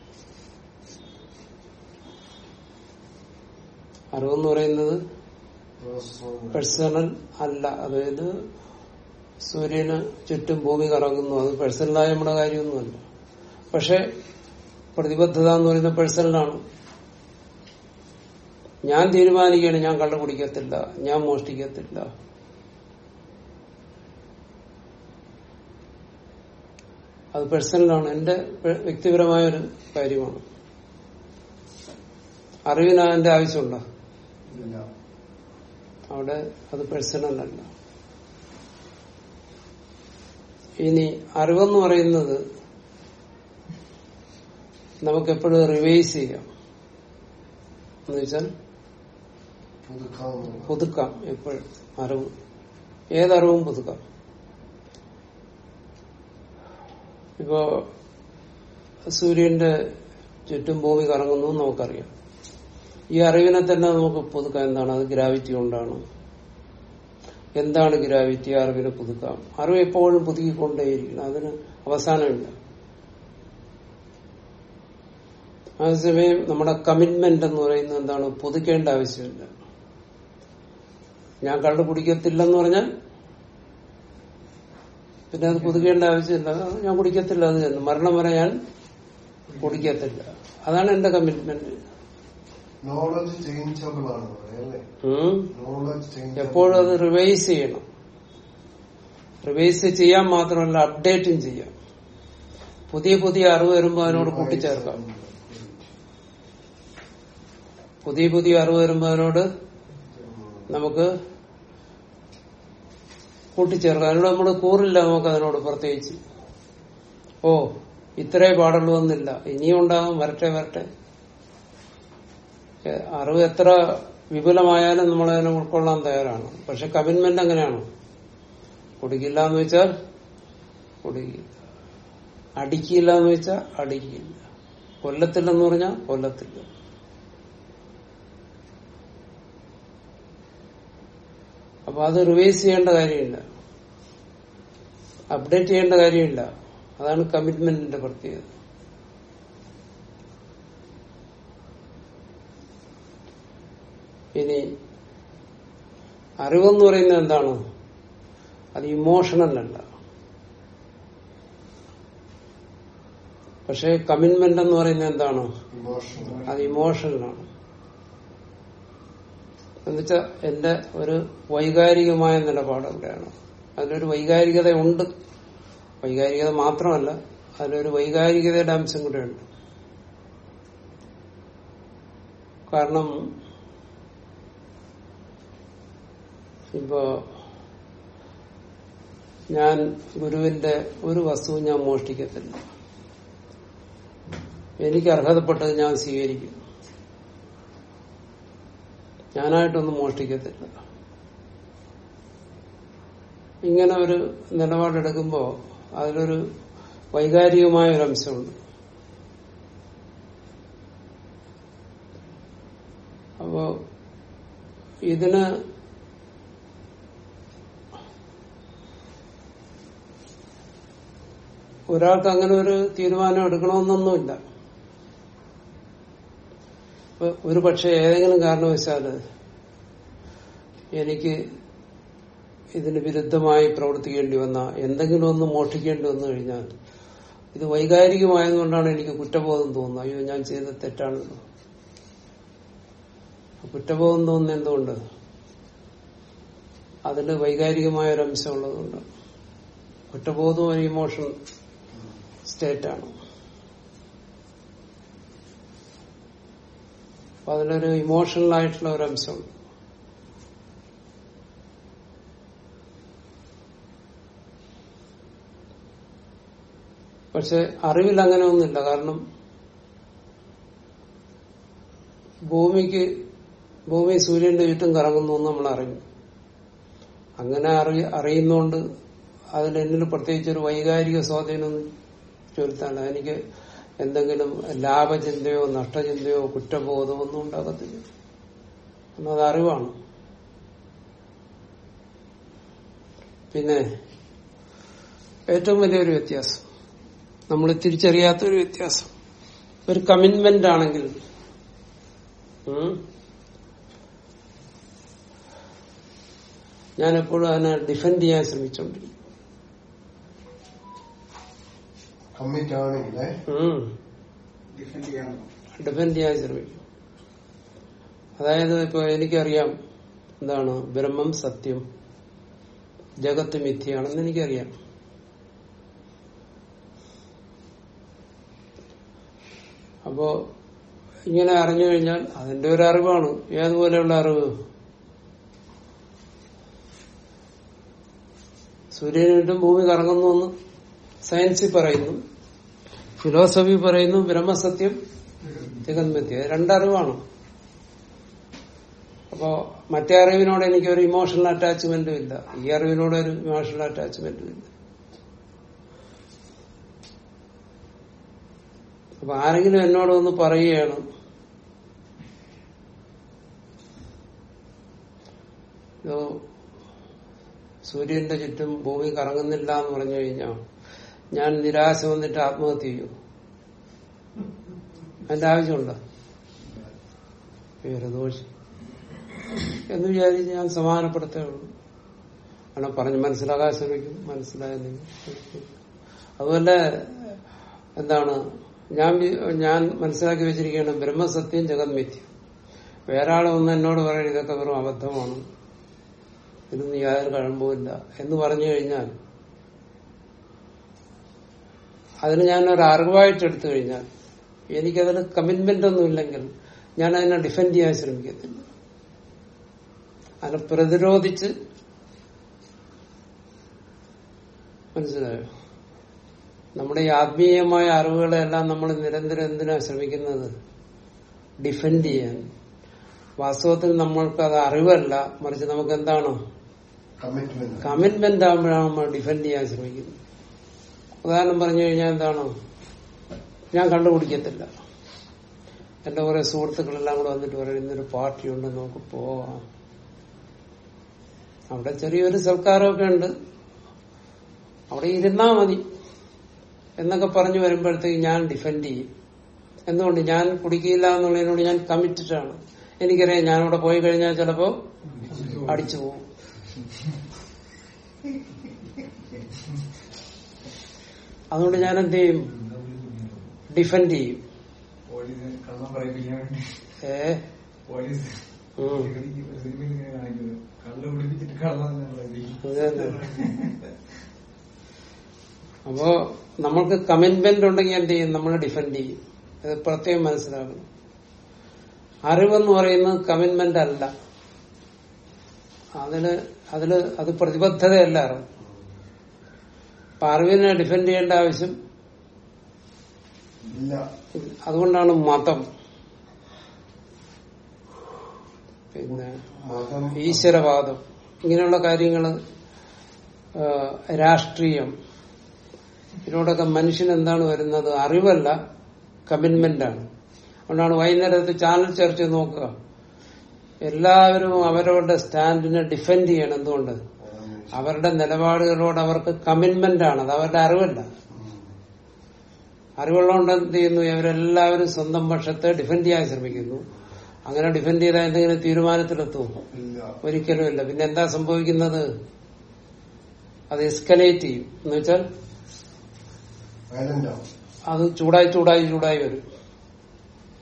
അറിവെന്ന് പറയുന്നത് പേഴ്സണൽ അല്ല അതായത് സൂര്യന് ചുറ്റും ഭൂമി കറങ്ങുന്നു അത് പേഴ്സണലായ നമ്മുടെ കാര്യമൊന്നുമല്ല പക്ഷെ പ്രതിബദ്ധത എന്ന് പറയുന്നത് പേഴ്സണലാണ് ഞാൻ തീരുമാനിക്കുകയാണ് ഞാൻ കള്ളു കുടിക്കത്തില്ല ഞാൻ മോഷ്ടിക്കത്തില്ല അത് പേഴ്സണലാണ് എന്റെ പെ- വ്യക്തിപരമായ ഒരു കാര്യമാണ് അറിവിന് അതിന്റെ ആവശ്യമുണ്ടോ അവിടെ അത് പേഴ്സണൽ അല്ല ഇനി അറിവെന്ന് പറയുന്നത് നമുക്കെപ്പോഴും റിവൈസ് ചെയ്യാം എന്ന് വെച്ചാൽ പുതുക്കാവുന്ന പുതുക്കാം എപ്പോഴും അറിവ് ഏതറിവും പുതുക്കാം ഇപ്പോ സൂര്യന്റെ ചുറ്റും ഭൂമി കറങ്ങുന്നു എന്ന് നമുക്കറിയാം ഈ അറിവിനെ തന്നെ നമുക്ക് പുതുക്കാം എന്താണ് അത് ഗ്രാവിറ്റി കൊണ്ടാണ് എന്താണ് ഗ്രാവിറ്റി അറിവിനെ പുതുക്കാം അറിവ് എപ്പോഴും പുതുക്കിക്കൊണ്ടേയിരിക്കണം അതിന് അവസാനമില്ല അതേസമയം നമ്മുടെ കമ്മിറ്റ്മെന്റ് എന്ന് പറയുന്നത് എന്താണ് പുതുക്കേണ്ട ആവശ്യമില്ല ഞാൻ കള്ളു കുടിക്കത്തില്ലെന്ന് പറഞ്ഞാൽ പിന്നെ അത് പുതുക്കേണ്ട ആവശ്യമില്ല അത് ഞാൻ കുടിക്കത്തില്ല അത് തന്നെ മരണം വരെ ഞാൻ കുടിക്കത്തില്ല അതാണ് എന്റെ കമ്മിറ്റ്മെന്റ് നോളജ് ചേഞ്ചബിൾ ആണ് അല്ലേ നോളജ് ചേഞ്ച് എപ്പോഴും അത് റിവൈസ് ചെയ്യണം റിവൈസ് ചെയ്യാൻ മാത്രമല്ല അപ്ഡേറ്റും ചെയ്യാം പുതിയ പുതിയ അറിവ് വരുമ്പോൾ അതിനോട് കൂട്ടിച്ചേർക്കാം പുതിയ പുതിയ അറിവ് വരുമ്പോൾ അതിനോട് നമുക്ക് കൂട്ടിച്ചേർക്കാം അതിനോട് നമ്മൾ കൂറില്ല നമുക്ക് അതിനോട് പ്രത്യേകിച്ച് ഓ ഇത്രേ പാടുള്ളൂ എന്നില്ല ഇനിയും ഉണ്ടാകും വരട്ടെ വരട്ടെ ഏ, അറിവ് എത്ര വിപുലമായാലും നമ്മൾ അതിനെ ഉൾക്കൊള്ളാൻ തയ്യാറാണ് പക്ഷെ കമ്മിറ്റ്മെന്റ് അങ്ങനെയാണ് കുടിക്കില്ല എന്ന് വെച്ചാൽ കുടിക്കില്ല അടിക്കില്ല എന്ന് വെച്ചാൽ അടിക്കില്ല കൊല്ലത്തില്ലെന്ന് പറഞ്ഞാൽ കൊല്ലത്തില്ല അപ്പൊ അത് റിവൈസ് ചെയ്യേണ്ട കാര്യമില്ല അപ്ഡേറ്റ് ചെയ്യേണ്ട കാര്യമില്ല അതാണ് കമ്മിറ്റ്മെന്റിന്റെ പ്രത്യേകത ഇനി അറിവെന്ന് പറയുന്നത് എന്താണ് അത് ഇമോഷണൽ അല്ല പക്ഷെ കമ്മിറ്റ്മെന്റ് എന്ന് പറയുന്നത് എന്താണ് ഇമോഷൻ അത് ഇമോഷണലാണ് എന്നുവെച്ചാൽ എന്റെ ഒരു വൈകാരികമായ നിലപാട് അവിടെയാണ് അതിലൊരു വൈകാരികത ഉണ്ട് വൈകാരികത മാത്രമല്ല അതിലൊരു വൈകാരികതയുടെ അംശം കൂടെ ഉണ്ട് കാരണം ഇപ്പോ ഞാൻ ഗുരുവിന്റെ ഒരു വസ്തുവും ഞാൻ മോഷ്ടിക്കത്തില്ല എനിക്ക് അർഹതപ്പെട്ടത് ഞാൻ സ്വീകരിക്കും ഞാനായിട്ടൊന്നും മോഷ്ടിക്കത്തില്ല ഇങ്ങനെ ഒരു നിലപാടെടുക്കുമ്പോൾ അതിലൊരു വൈകാരികമായ ഒരു അംശമുണ്ട് അപ്പോ ഇതിന് ഒരാൾക്ക് അങ്ങനെ ഒരു തീരുമാനം എടുക്കണമെന്നൊന്നുമില്ല ഇപ്പൊ ഒരു പക്ഷെ ഏതെങ്കിലും കാരണവശാല് എനിക്ക് ഇതിന് വിരുദ്ധമായി പ്രവർത്തിക്കേണ്ടി വന്ന എന്തെങ്കിലും ഒന്ന് മോഷ്ടിക്കേണ്ടി വന്നു കഴിഞ്ഞാൽ ഇത് വൈകാരികമായതുകൊണ്ടാണ് എനിക്ക് കുറ്റബോധം തോന്നുന്നത് അയ്യോ ഞാൻ ചെയ്തത് തെറ്റാണല്ലോ കുറ്റബോധം തോന്നുന്നത് എന്തുകൊണ്ട് അതിൽ വൈകാരികമായ ഒരു അംശം ഉള്ളതുകൊണ്ട് കുറ്റബോധവും ഒരു ഇമോഷൻ സ്റ്റേറ്റാണ് അപ്പൊ അതിലൊരു ഇമോഷണൽ ആയിട്ടുള്ള ഒരു അംശമുണ്ട് പക്ഷെ അറിവിൽ അങ്ങനെ ഒന്നുമില്ല കാരണം ഭൂമിക്ക് ഭൂമി സൂര്യന്റെ ചുറ്റും കറങ്ങുന്നു എന്ന് നമ്മൾ അറിഞ്ഞു അങ്ങനെ അറി അറിയുന്നോണ്ട് അതിൽ എന്നിൽ പ്രത്യേകിച്ച് ഒരു വൈകാരിക സ്വാധീനം ചെലുത്താണ് എനിക്ക് എന്തെങ്കിലും ലാഭചിന്തയോ നഷ്ടചിന്തയോ കുറ്റബോധമോ ഒന്നും ഉണ്ടാകത്തില്ല എന്നത് അറിവാണ് പിന്നെ ഏറ്റവും വലിയൊരു വ്യത്യാസം നമ്മൾ തിരിച്ചറിയാത്തൊരു വ്യത്യാസം ഒരു കമ്മിറ്റ്മെന്റ് ആണെങ്കിൽ ഉം, ഞാൻ എപ്പോഴും അതിനെ ഡിഫെൻഡ് ചെയ്യാൻ ശ്രമിച്ചോണ്ടിരിക്കും കമ്മിറ്റ് ആണെങ്കിലേ ഡിഫെൻഡ് ചെയ്യാൻ ഡിഫെൻഡ് ചെയ്യാൻ ശ്രമിക്കും അതായത് ഇപ്പൊ എനിക്കറിയാം എന്താണ് ബ്രഹ്മം സത്യം ജഗത്ത് മിഥ്യയാണെന്ന് എനിക്കറിയാം അപ്പോ ഇങ്ങനെ അറിഞ്ഞു കഴിഞ്ഞാൽ അതിന്റെ ഒരു അറിവാണ് ഏതുപോലെയുള്ള അറിവ് സൂര്യന് ചുറ്റും ഭൂമി കറങ്ങുന്നു എന്ന് സയൻസിൽ പറയുന്നു ഫിലോസഫി പറയുന്നു ബ്രഹ്മസത്യം ജഗന്മത്യ രണ്ടറിവാണ് അപ്പോ മറ്റേ അറിവിനോട് എനിക്കൊരു ഇമോഷണൽ അറ്റാച്ച്മെന്റും ഇല്ല ഈ അറിവിനോട് ഒരു ഇമോഷണൽ അറ്റാച്ച്മെന്റും ഇല്ല അപ്പൊ ആരെങ്കിലും എന്നോട് ഒന്ന് പറയുകയാണ് "ഇതോ സൂര്യന്റെ ചുറ്റും ഭൂമി കറങ്ങുന്നില്ല എന്ന് പറഞ്ഞു കഴിഞ്ഞാൽ ഞാൻ നിരാശ വന്നിട്ട് ആത്മഹത്യ ചെയ്യും അതിന്റെ ആവശ്യമുണ്ടോ വേറെ ദോഷം എന്ന് വിചാരിച്ച് ഞാൻ സമാധാനപ്പെടുത്തേ ഉള്ളൂ കാരണം പറഞ്ഞ് മനസ്സിലാകാൻ ശ്രമിക്കും മനസ്സിലായില്ലെങ്കിൽ അതുപോലെ എന്താണ് ഞാൻ വി- ഞാൻ മനസ്സിലാക്കി വെച്ചിരിക്കുകയാണ് ബ്രഹ്മസത്യം ജഗത് മിഥ്യം വേറെ ആളെ ഒന്ന് എന്നോട് പറയണം ഇതൊക്കെ വെറും അബദ്ധമാണ് ഇതൊന്നും യാതൊരു കഴമ്പുമില്ല എന്ന് പറഞ്ഞു കഴിഞ്ഞാൽ അതിന് ഞാൻ ഒരു അറിവായിട്ട് എടുത്തു കഴിഞ്ഞാൽ എനിക്കതിൽ കമ്മിറ്റ്മെന്റ് ഒന്നും ഇല്ലെങ്കിൽ ഞാൻ അതിനെ ഡിഫെൻഡ് ചെയ്യാൻ ശ്രമിക്കത്തില്ല അതിനെ പ്രതിരോധിച്ച് മനസ്സിലായോ നമ്മുടെ ഈ ആത്മീയമായ അറിവുകളെല്ലാം നമ്മൾ നിരന്തരം എന്തിനാ ശ്രമിക്കുന്നത് ഡിഫെൻഡ് ചെയ്യാൻ വാസ്തവത്തിൽ നമ്മൾക്ക് അത് അറിവല്ല മറിച്ച് നമുക്ക് എന്താണ് കമ്മിറ്റ്മെന്റ് കമ്മിറ്റ്മെന്റ് ആകുമ്പോഴാണ് നമ്മൾ ഡിഫെൻഡ് ചെയ്യാൻ ശ്രമിക്കുന്നത് ഉദാഹരണം പറഞ്ഞു കഴിഞ്ഞാൽ എന്താണ് ഞാൻ കണ്ടുപിടിക്കത്തില്ല എന്റെ കുറെ സുഹൃത്തുക്കളെല്ലാം കൂടെ വന്നിട്ട് പറയും ഇന്നൊരു പാർട്ടിയുണ്ട് നമുക്ക് പോവാം അവിടെ ചെറിയൊരു സൽക്കാരമൊക്കെ ഉണ്ട് അവിടെ ഇരുന്നാ മതി എന്നൊക്കെ പറഞ്ഞു വരുമ്പോഴത്തേക്ക് ഞാൻ ഡിഫെൻഡ് ചെയ്യും എന്തുകൊണ്ട് ഞാൻ കുടിക്കില്ല എന്നുള്ളതിനോട് ഞാൻ കമ്മിറ്റഡ് ആണ് എനിക്കറിയാം ഞാനവിടെ പോയി കഴിഞ്ഞാൽ ചിലപ്പോ അടിച്ചു പോകും അതുകൊണ്ട് ഞാൻ എന്ത് ചെയ്യും ഡിഫെൻഡ് ചെയ്യും പോലീസ് കള്ളം പറയിപ്പിക്കാൻ വേണ്ടി ഏ പോലീസ് ഉം. സിനിമയിൽ ഇങ്ങനെ കാണിക്കുന്നത് കള്ള് പിടിപ്പിച്ചിട്ട് കള്ളം പറയിപ്പിക്കും അത് തന്നെ. അപ്പോ നമ്മൾക്ക് കമ്മിറ്റ്മെന്റ് ഉണ്ടെങ്കിൽ എന്ത് ചെയ്യും നമ്മൾ ഡിഫെൻഡ് ചെയ്യും അത് പ്രത്യേകം മനസ്സിലാക്കണം അറിവെന്ന് പറയുന്നത് കമ്മിറ്റ്മെന്റ് അല്ല അതില് അതില് അത് പ്രതിബദ്ധതയല്ല അറിവ് അപ്പൊ അറിവിനെ ഡിഫെൻഡ് ചെയ്യേണ്ട ആവശ്യം ഇല്ല അതുകൊണ്ടാണ് മതം പിന്നെ മതം ഈശ്വരവാദം ഇങ്ങനെയുള്ള കാര്യങ്ങള് ആ, രാഷ്ട്രീയം ഇതിനോടൊക്കെ മനുഷ്യൻ എന്താണ് വരുന്നത് അറിവല്ല കമ്മിറ്റ്മെന്റ് ആണ് അതുകൊണ്ടാണ് വൈകുന്നേരത്തെ ചാനൽ ചർച്ച നോക്കുക എല്ലാവരും അവരവരുടെ സ്റ്റാൻഡിനെ ഡിഫെൻഡ് ചെയ്യണം എന്തുകൊണ്ട് അവരുടെ നിലപാടുകളോട് അവർക്ക് കമ്മിറ്റ്മെന്റ് ആണ് അത് അവരുടെ അറിവല്ല അറിവുള്ളതുകൊണ്ട് എന്ത് ചെയ്യുന്നു ഇവരെല്ലാവരും സ്വന്തം പക്ഷത്തെ ഡിഫെൻഡ് ചെയ്യാൻ ശ്രമിക്കുന്നു അങ്ങനെ ഡിഫെൻഡ് ചെയ്താൽ എന്തെങ്കിലും തീരുമാനത്തിലെത്തുമോ ഇല്ല ഒരിക്കലും ഇല്ല പിന്നെ എന്താ സംഭവിക്കുന്നത് അത് എസ്കലേറ്റ് ചെയ്യും എന്ന് വെച്ചാൽ വയലന്റ് ആവും അത് ചൂടായി ചൂടായി ചൂടായി വരും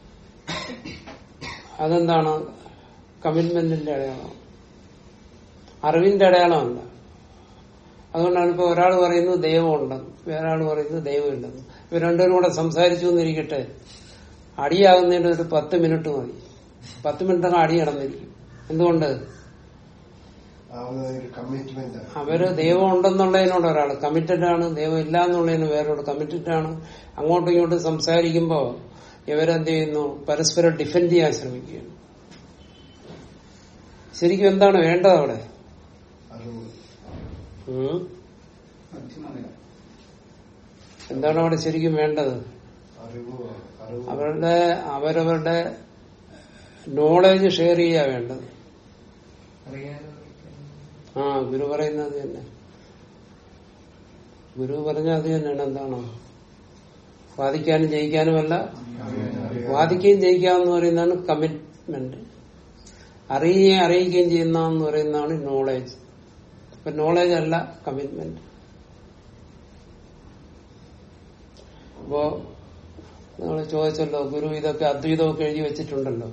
അതെന്താണ് കമ്മിറ്റ്മെന്റിന്റെ അടയാളം അറിവിന്റെ അടയാളമല്ല അതുകൊണ്ടാണ് ഇപ്പൊ ഒരാൾ പറയുന്നത് ദൈവം ഉണ്ടെന്ന് വേറെ ആൾ പറയുന്നത് ദൈവം ഇല്ലെന്ന് ഇവർ രണ്ടുപേരും കൂടെ സംസാരിച്ചു എന്നിരിക്കട്ടെ അടിയാകുന്നതിന്റെ ഒരു പത്ത് മിനിറ്റ് മതി പത്ത് മിനിറ്റ് അങ്ങ് അടി നടന്നിരിക്കും എന്തുകൊണ്ട് ആ ഒരു കമ്മിറ്റ്മെന്റ് അവര് ദൈവം ഉണ്ടെന്നുള്ളതിനോട് ഒരാൾ കമ്മിറ്റഡ് ആണ് ദൈവം ഇല്ല എന്നുള്ളതിന് വേറൊരു കമ്മിറ്റഡ് ആണ് അങ്ങോട്ടും ഇങ്ങോട്ടും സംസാരിക്കുമ്പോ ഇവരെന്ത് ചെയ്യുന്നു പരസ്പരം ഡിഫെൻഡ് ചെയ്യാൻ ശ്രമിക്കുകയാണ് ശരിക്കും എന്താണ് വേണ്ടത് അവിടെ അറിവ് ഉം? മധ്യമനില എന്താണ് അവിടെ ശരിക്കും വേണ്ടത് അറിവ് അറിവ് അവരുടെ അവരവരുടെ നോളേജ് ഷെയർ ചെയ്യാ വേണ്ടത് അറിയാനും ആ ഗുരു പറയുന്നത് തന്നെ ഗുരു പറഞ്ഞ അത് തന്നെയാണ് എന്താണ് വാദിക്കാനും ജയിക്കാനുമല്ല വാദിക്കുകയും ജയിക്കാന്ന് പറയുന്നതാണ് കമ്മിറ്റ്മെന്റ് അറിയുകയും അറിയിക്കുകയും ചെയ്യുന്നതെന്ന് പറയുന്നതാണ് നോളേജ് അപ്പൊ നോളേജ് അല്ല കമ്മിറ്റ്മെന്റ് അപ്പോ നിങ്ങൾ ചോദിച്ചല്ലോ ഗുരു ഇതൊക്കെ അദ്വൈതമൊക്കെ എഴുതി വെച്ചിട്ടുണ്ടല്ലോ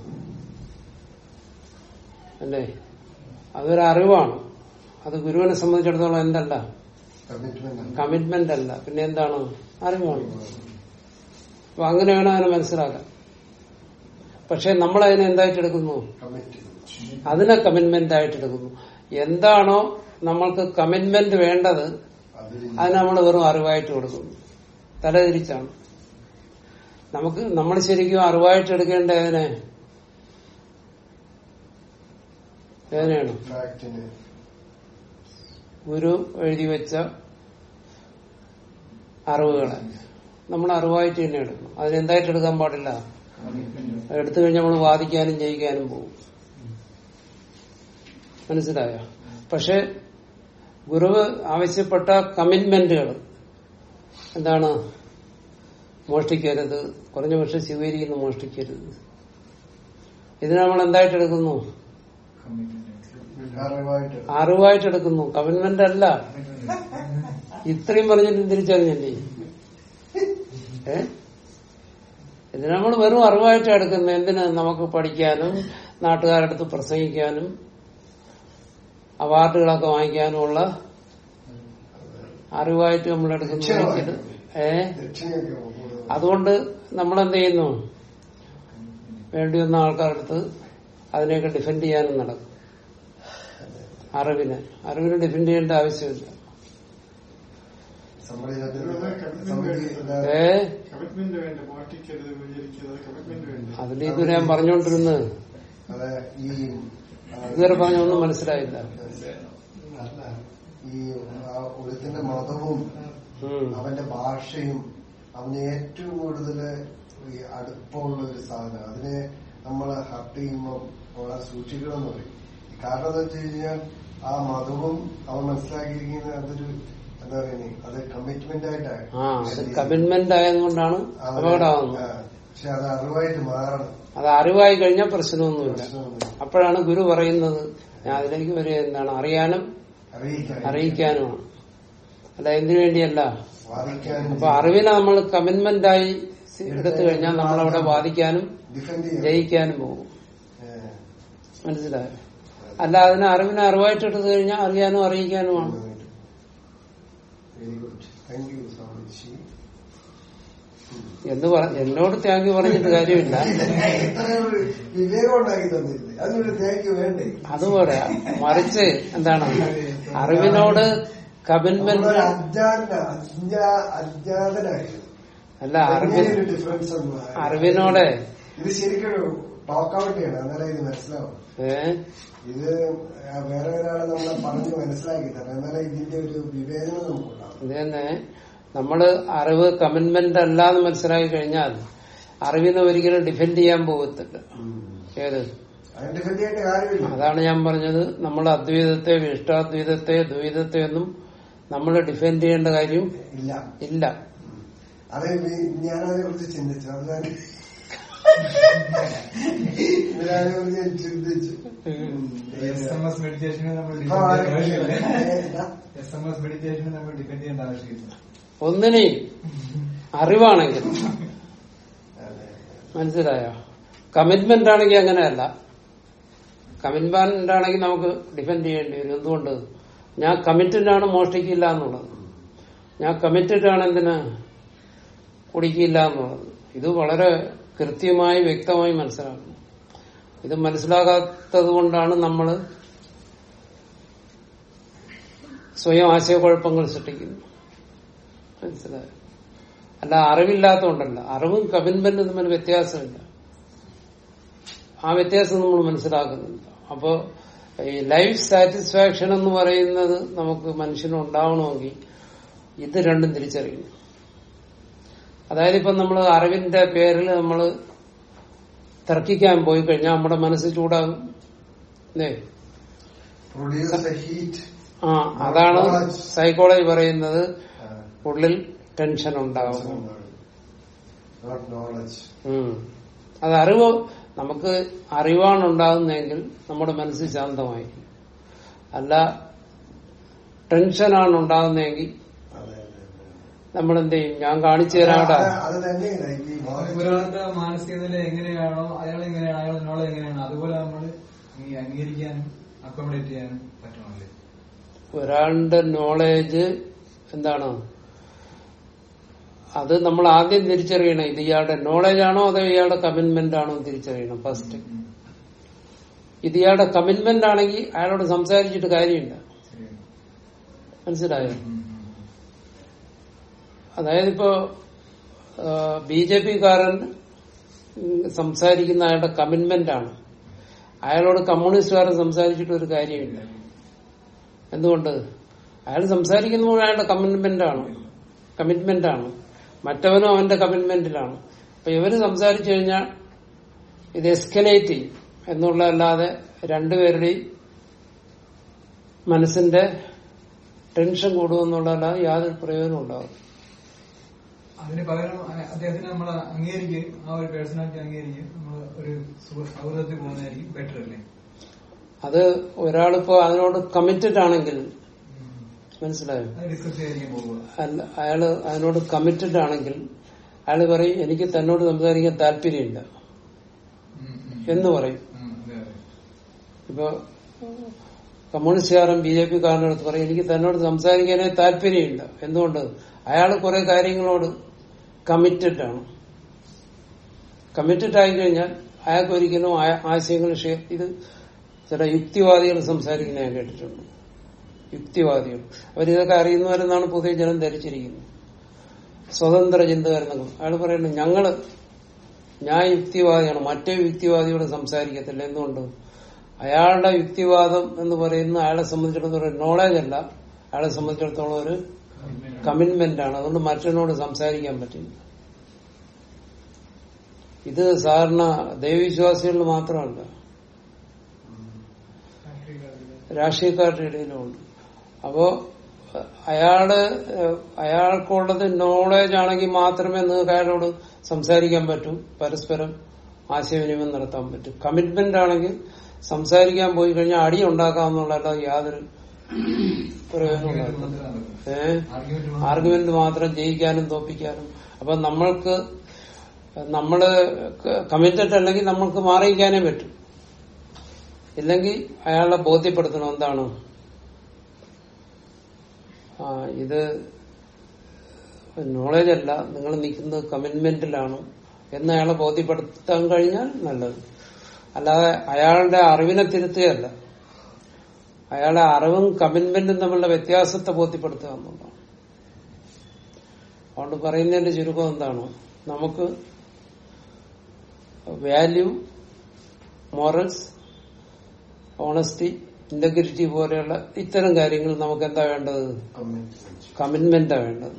അല്ലേ അതൊരു അറിവാണ് അത് ഗുരുവിനെ സംബന്ധിച്ചിടത്തോളം എന്തല്ല കമ്മിറ്റ്മെന്റ് കമ്മിറ്റ്മെന്റ് അല്ല പിന്നെ എന്താണ് അറിവാണ് അപ്പൊ അങ്ങനെ വേണം അതിനെ മനസ്സിലാക്കാൻ പക്ഷെ നമ്മൾ അതിനെ എന്തായിട്ട് എടുക്കുന്നു കമ്മിറ്റ് അതിനെ കമ്മിറ്റ്മെന്റ് ആയിട്ട് എടുക്കുന്നു എന്താണോ നമ്മൾക്ക് കമ്മിറ്റ്മെന്റ് വേണ്ടത് അതിൽ അത് നമ്മൾ വെറും അറിവായിട്ട് കൊടുക്കുന്നു തലതിരിച്ചാണ് നമുക്ക് നമ്മൾ ശരിക്കും അറിവായിട്ട് എടുക്കേണ്ട ഏതിനെ ഏതിനെയാണ് ഫാക്ടിന് ഗുരു എഴുതി വെച്ച അറിവുകളെ നമ്മൾ അറിവായിട്ട് തന്നെ എടുക്കണം അതിനെന്തായിട്ട് എടുക്കാൻ പാടില്ല എടുത്തു കഴിഞ്ഞാൽ നമ്മൾ വാദിക്കാനും ജയിക്കാനും പോകും മനസ്സിലായോ പക്ഷെ ഗുരുവ് ആവശ്യപ്പെട്ട കമ്മിറ്റ്മെന്റുകൾ എന്താണ് മോഷ്ടിക്കരുത് കുറഞ്ഞ പക്ഷെ സ്വീകരിക്കുന്നു മോഷ്ടിക്കരുത് ഇതിനെ നമ്മൾ എന്തായിട്ട് എടുക്കുന്നു അറിവായിട്ട് അറിവായിട്ട് എടുക്കുന്നു കമ്മിറ്റ്മെന്റ് അല്ല ഇത്രയും പറഞ്ഞിട്ട് തിരിച്ചറിഞ്ഞല്ലേ ഏ ഇത് നമ്മൾ വെറും അറിവായിട്ട് എടുക്കുന്നത് എന്തിന് നമുക്ക് പഠിക്കാനും നാട്ടുകാരുടെ അടുത്ത് പ്രസംഗിക്കാനും അവാർഡുകളൊക്കെ വാങ്ങിക്കാനും ഉള്ള അറിവായിട്ട് നമ്മൾ എടുക്കുന്നു ഒരിക്കലും ഏ ദക്ഷിണയൊക്കെ കൂടുതൽ അതുകൊണ്ട് നമ്മൾ എന്ത് ചെയ്യുന്നു വേണ്ടി വന്ന ആൾക്കാരുടെ അടുത്ത് അതിനെയൊക്കെ ഡിഫെൻഡ് ചെയ്യാനും നടക്കും അറിവിനെ അറിവിനെ ഡിഫെൻഡ് ചെയ്യേണ്ട ആവശ്യമില്ല സമ്മതിദാന ഏ കമ്മിറ്റ്മെന്റ് വേണ്ട മോഷ്ടിക്കരുത് വിചരിക്കരുത് കമ്മിറ്റ്മെന്റ് വേണ്ട അതിൽ ഇതുവരെ ഞാൻ പറഞ്ഞുകൊണ്ടിരുന്നത് അതെ ഈ ആ, ഇതുവരെ പറഞ്ഞൊന്നും മനസ്സിലായില്ല അല്ല ഈ ആ ഒരുത്തിന്റെ മതവും ഉം. അവന്റെ ഭാഷയും അവന് ഏറ്റവും കൂടുതൽ ഈ അടുപ്പമുള്ള ഒരു സാധനം അതിനെ നമ്മൾ ഹർട്ട് ചെയ്യുമ്പോൾ വളരെ സൂക്ഷിക്കണം എന്ന് പറയും കാരണം എന്താ വെച്ച് കഴിഞ്ഞാൽ ആ മതവും അവൻ മനസ്സിലാക്കിയിരിക്കുന്നത് അതൊരു എന്താ പറയുന്നത് അത് കമ്മിറ്റ്മെന്റ് ആയിട്ടാണ് ആ അത് കമ്മിറ്റ്മെന്റ് ആയതുകൊണ്ടാണ് അപകടമാകുന്നത് പക്ഷെ അത് അറിവായിട്ട് മാറണം അത് അറിവായി കഴിഞ്ഞാൽ പ്രശ്നമൊന്നുമില്ല പ്രശ്നമൊന്നുമില്ല. അപ്പോഴാണ് ഗുരു പറയുന്നത് ഞാൻ അതിലേക്ക് വരിക എന്താണ് അറിയാനും അറിയിക്കാൻ അറിയിക്കാനുമാണ് അല്ല എന്തിനു വേണ്ടിയല്ല വാദിക്കാനും അപ്പൊ അറിവിനെ നമ്മൾ കമ്മിറ്റ്മെന്റ് ആയി എടുത്തു കഴിഞ്ഞാൽ നമ്മളവിടെ വാദിക്കാനും ഡിഫെൻഡ് ചെയ്യാൻ ജയിക്കാനും പോകും ഏഹ്. മനസ്സിലായോ അല്ല അതിനെ അറിവിനെ അറിവായിട്ട് എടുത്തു കഴിഞ്ഞാൽ അറിയാനും അറിയിക്കാനുമാണ് very good thank you Swamiji എന്ന് പറ എന്നോട് ത്യാഗി പറഞ്ഞിട്ട് കാര്യമില്ല ഇത്രയൊരു വിവേകം ഉണ്ടാക്കി തന്നില്ലേ അതിനൊരു താങ്ക് യു വേണ്ടേ അതുപോലെ മറിച്ച് എന്താണ് അറിവിനോട് കമ്മിറ്റ്മെന്റ് നമ്മളൊരു അജ്ഞാന അജ്ഞാ അജ്ഞാതനായിരുന്നു അല്ല അറിവിന് ഒരു ഡിഫറൻസ് ഒന്നും ആയില്ല. അറിവിനോട് ഇത് ശരിക്കൊരു ടോക്ക് ഔട്ട് ചെയ്യണം എന്നാലേ ഇത് മനസ്സിലാവും ഏ ഇത് വേറെ ഒരാളെ നമ്മളെ പറഞ്ഞ് മനസ്സിലാക്കി തരണം എന്നാലേ ഇതിന്റെ ഒരു വിവേചനം നമുക്കുണ്ടാവും ഇത് തന്നെ നമ്മള് അറിവ് കമ്മിറ്റ്മെന്റ് അല്ല എന്ന് മനസ്സിലാക്കി കഴിഞ്ഞാൽ അറിവിനെ ഒരിക്കലും ഡിഫെൻഡ് ചെയ്യാൻ പോകത്തില്ല ഏത് അതിന് ഡിഫെൻഡ് ചെയ്യേണ്ട കാര്യമില്ല അതാണ് ഞാൻ പറഞ്ഞത് നമ്മൾ അദ്വൈതത്തെ വിഷ്ടാദ്വൈതത്തെ ദ്വൈതത്തെ ഒന്നും നമ്മൾ ഡിഫെൻഡ് ചെയ്യേണ്ട കാര്യം ഇല്ല ഇല്ല അത് ഞാനതിനെ കുറിച്ച് ചിന്തിച്ചു അതിനാണ് ഇതിനെ കുറിച്ച് ഞാൻ ചിന്തിച്ചു എസ് എം എസ് മെഡിറ്റേഷന് നമ്മൾ ഇപ്പൊ ഡിപെൻഡ് ആരും ചെയ്യേണ്ട ആവശ്യമില്ല എന്താ? എസ് എം എസ് മെഡിറ്റേഷന് നമ്മൾ ഡിപെൻഡ് ചെയ്യേണ്ട ആവശ്യമില്ല ഒന്നിനെയും അറിവാണെങ്കിൽ അതെ. മനസ്സിലായോ കമ്മിറ്റ്മെന്റ് ആണെങ്കിൽ അങ്ങനെയല്ല കമ്മിറ്റ്മെന്റ് ആണെങ്കിൽ നമുക്ക് ഡിഫെൻഡ് ചെയ്യേണ്ടി വരും എന്തുകൊണ്ട് ഞാൻ കമ്മിറ്റഡ് ആണ് മോഷ്ടിക്കില്ല എന്നുള്ളത് ഞാൻ കമ്മിറ്റഡ് ആണ് എന്തിന് കുടിക്കില്ല എന്നുള്ളത് ഇത് വളരെ കൃത്യമായി വ്യക്തമായി മനസ്സിലാക്കണം ഇത് മനസ്സിലാകാത്തത് കൊണ്ടാണ് നമ്മൾ സ്വയം ആശയക്കുഴപ്പങ്ങൾ സൃഷ്ടിക്കുന്നത് മനസ്സിലായോ അല്ല അറിവില്ലാത്തതുകൊണ്ടല്ല അറിവും കമ്മിറ്റ്മെന്റും തമ്മിൽ വ്യത്യാസമില്ല ആ വ്യത്യാസം നമ്മൾ മനസ്സിലാക്കുന്നുണ്ട് അപ്പോ ഈ ലൈഫ് സാറ്റിസ്ഫാക്ഷൻ എന്ന് പറയുന്നത് നമുക്ക് മനുഷ്യന് ഉണ്ടാവണമെങ്കിൽ ഇത് രണ്ടും തിരിച്ചറിയണം അതായത് ഇപ്പം നമ്മൾ അറിവിന്റെ പേരിൽ നമ്മൾ തർക്കിക്കാൻ പോയി കഴിഞ്ഞാൽ നമ്മുടെ മനസ്സ് ചൂടാകും അല്ലേ പ്രൊഡ്യൂസ് എ ഹീറ്റ് ആ അതാണ് സൈക്കോളജി പറയുന്നത് ഉള്ളിൽ ടെൻഷൻ ഉണ്ടാകും നോട്ട് നോളജ് ഉം. അത് അറിവ് നമുക്ക് അറിവാണ് ഉണ്ടാകുന്നതെങ്കിൽ നമ്മുടെ മനസ്സ് ശാന്തമായിരിക്കും അല്ല ടെൻഷനാണ് ഉണ്ടാകുന്നതെങ്കിൽ അതെ അതെ അതെ നമ്മൾ എന്ത് ചെയ്യും ഞാൻ കാണിച്ചു തരാടാ അത് അത് തന്നെയാണ് ഈ ഒരാളുടെ മാനസിക നില എങ്ങനെയാണോ അയാൾ എങ്ങനെയാണ് അയാൾ നോളെ എങ്ങനെയാണ് അതുപോലെ നമ്മൾ അംഗീകരിക്കാനും അക്കോമഡേറ്റ് ചെയ്യാനും പറ്റണമല്ലേ ഒരാളുടെ നോളേജ് എന്താണ് അത് നമ്മൾ ആദ്യം തിരിച്ചറിയണം ഇത് ഇയാളുടെ നോളേജ് ആണോ അതോ ഇയാളുടെ കമ്മിറ്റ്മെന്റ് ആണോ എന്ന് തിരിച്ചറിയണം ഫസ്റ്റ് ഇത് ഇയാളുടെ കമ്മിറ്റ്മെന്റ് ആണെങ്കിൽ അയാളോട് സംസാരിച്ചിട്ട് കാര്യമില്ല ശരി മനസ്സിലായോ അതായത് ഇപ്പോ ബി ജെ പി കാരൻ സംസാരിക്കുന്ന അയാളുടെ കമ്മിറ്റ്മെന്റ് ആണ് അയാളോട് കമ്മ്യൂണിസ്റ്റുകാരൻ സംസാരിച്ചിട്ട് ഒരു കാര്യമില്ല എന്തുകൊണ്ട് അയാൾ സംസാരിക്കുമ്പോൾ അയാളുടെ കമ്മിറ്റ്മെന്റ് ആണ് കമ്മിറ്റ്മെന്റ് ആണ് മറ്റവനും അവന്റെ കമ്മിറ്റ്മെന്റിലാണ് അപ്പൊ ഇവര് സംസാരിച്ചു കഴിഞ്ഞാൽ ഇത് എസ്കലേറ്റ് ചെയ്യും എന്നുള്ളതല്ലാതെ രണ്ടുപേരുടെയും മനസ്സിന്റെ ടെൻഷൻ കൂടുമെന്നുള്ളതല്ലാതെ യാതൊരു പ്രയോജനം ഉണ്ടാവും അതിന് പകരം അ- അദ്ദേഹത്തിന് നമ്മൾ അംഗീകരിക്കുകയും ആ ഒരു പേഴ്സണാലിറ്റി അംഗീകരിക്കുകയും നമ്മൾ ഒരു സുഹൃ- സൗഹൃദത്തിൽ പോകുന്നതായിരിക്കും ബെറ്റർ അല്ലേ അത് ഒരാളിപ്പോ അതിനോട് കമ്മിറ്റഡ് ആണെങ്കിൽ മനസ്സിലായോ അത് ഡിസ്കസ് ചെയ്യാൻ പോകുക അല്ല അയാള് അതിനോട് കമ്മിറ്റഡ് ആണെങ്കിൽ അയാൾ പറയും എനിക്ക് തന്നോട് സംസാരിക്കാൻ താല്പര്യമില്ല ഉം, ഉം. എന്ന് പറയും ഉം, അതെ അതെ ഇപ്പൊ കമ്മ്യൂണിസ്റ്റുകാരൻ ബി ജെ പി കാരൻ്റെ അടുത്ത് പറയും എനിക്ക് തന്നോട് സംസാരിക്കാനേ താല്പര്യമില്ല എന്തുകൊണ്ട് അയാൾ കുറെ കാര്യങ്ങളോട് കമ്മിറ്റഡ് ആണ് കമ്മിറ്റഡ് ആയി കഴിഞ്ഞാൽ അയാൾക്ക് ഒരിക്കലും ആ- ആശയങ്ങൾ ഷെയർ ഇത് ചില യുക്തിവാദികൾ സംസാരിക്കുന്ന ഞാൻ കേട്ടിട്ടുണ്ട് യുക്തിവാദികൾ അവരിതൊക്കെ അറിയുന്നവരെന്നാണ് പൊതുവെ ജനം ധരിച്ചിരിക്കുന്നത് സ്വതന്ത്ര ചിന്തകരെന്നൊക്കെ അയാൾ പറയുന്നത് ഞങ്ങള് ഞാൻ യുക്തിവാദിയാണ് മറ്റേ യുക്തിവാദിയോട് സംസാരിക്കത്തില്ല എന്തുകൊണ്ട് അയാളുടെ യുക്തിവാദം എന്ന് പറയുന്ന അയാളെ സംബന്ധിച്ചിടത്തോളം നോളേജ് അല്ല അയാളെ സംബന്ധിച്ചിടത്തോളം ഒരു കമ്മിറ്റ്മെന്റ് ആണ് അതുകൊണ്ട് മറ്റൊരാളോട് സംസാരിക്കാൻ പറ്റില്ല ഇത് സാധാരണ ദൈവവിശ്വാസികളിൽ മാത്രമല്ല രാഷ്ട്രീയക്കാരുടെ ഇടയിലുമുണ്ട് അപ്പോ അഹ് അയാള് ഏഹ്, അയാൾക്കുള്ളത് നോളേജ് ആണെങ്കിൽ മാത്രമേ നിങ്ങൾക്ക് അയാളോട് സംസാരിക്കാൻ പറ്റൂ പരസ്പരം ആശയവിനിമയം നടത്താൻ പറ്റും കമ്മിറ്റ്മെന്റ് ആണെങ്കിൽ സംസാരിക്കാൻ പോയി കഴിഞ്ഞാൽ അടി ഉണ്ടാക്കാമെന്നുള്ളതല്ലാതെ യാതൊരു പ്രയോജനം ഉണ്ടാകത്തില്ല ഏഹ് ആർഗ്യുമെന്റ് ആർഗ്യുമെന്റ് മാത്രം ജയിക്കാനും തോപ്പിക്കാനും അപ്പൊ നമ്മൾക്ക് നമ്മള് കമ്മിറ്റഡ് അല്ലെങ്കിൽ നമ്മൾക്ക് മാറിയിക്കാനേ പറ്റും ഇല്ലെങ്കിൽ അയാളെ ബോധ്യപ്പെടുത്തണം എന്താണ് ആ ഇത് നോളേജ് അല്ല നിങ്ങൾ നിൽക്കുന്നത് കമ്മിറ്റ്മെന്റിലാണ് എന്ന് അയാളെ ബോധ്യപ്പെടുത്താൻ കഴിഞ്ഞാൽ നല്ലത് അല്ലാതെ അയാളുടെ അറിവിനെ തിരുത്തുകയല്ല അയാളെ അറിവും കമ്മിറ്റ്മെന്റും തമ്മിലുള്ള വ്യത്യാസത്തെ ബോധ്യപ്പെടുത്തുക എന്നുള്ളതാണ് അതുകൊണ്ട് പറയുന്നതിന്റെ ചുരുക്കം എന്താണ് നമുക്ക് വാല്യൂ മോറൽസ് ഓണസ്റ്റി ഇന്റഗ്രിറ്റി പോലെയുള്ള ഇത്തരം കാര്യങ്ങൾ നമുക്ക് എന്താ വേണ്ടത് കമ്മിറ്റ്മെന്റ് കമ്മിറ്റ്മെന്റാ വേണ്ടത്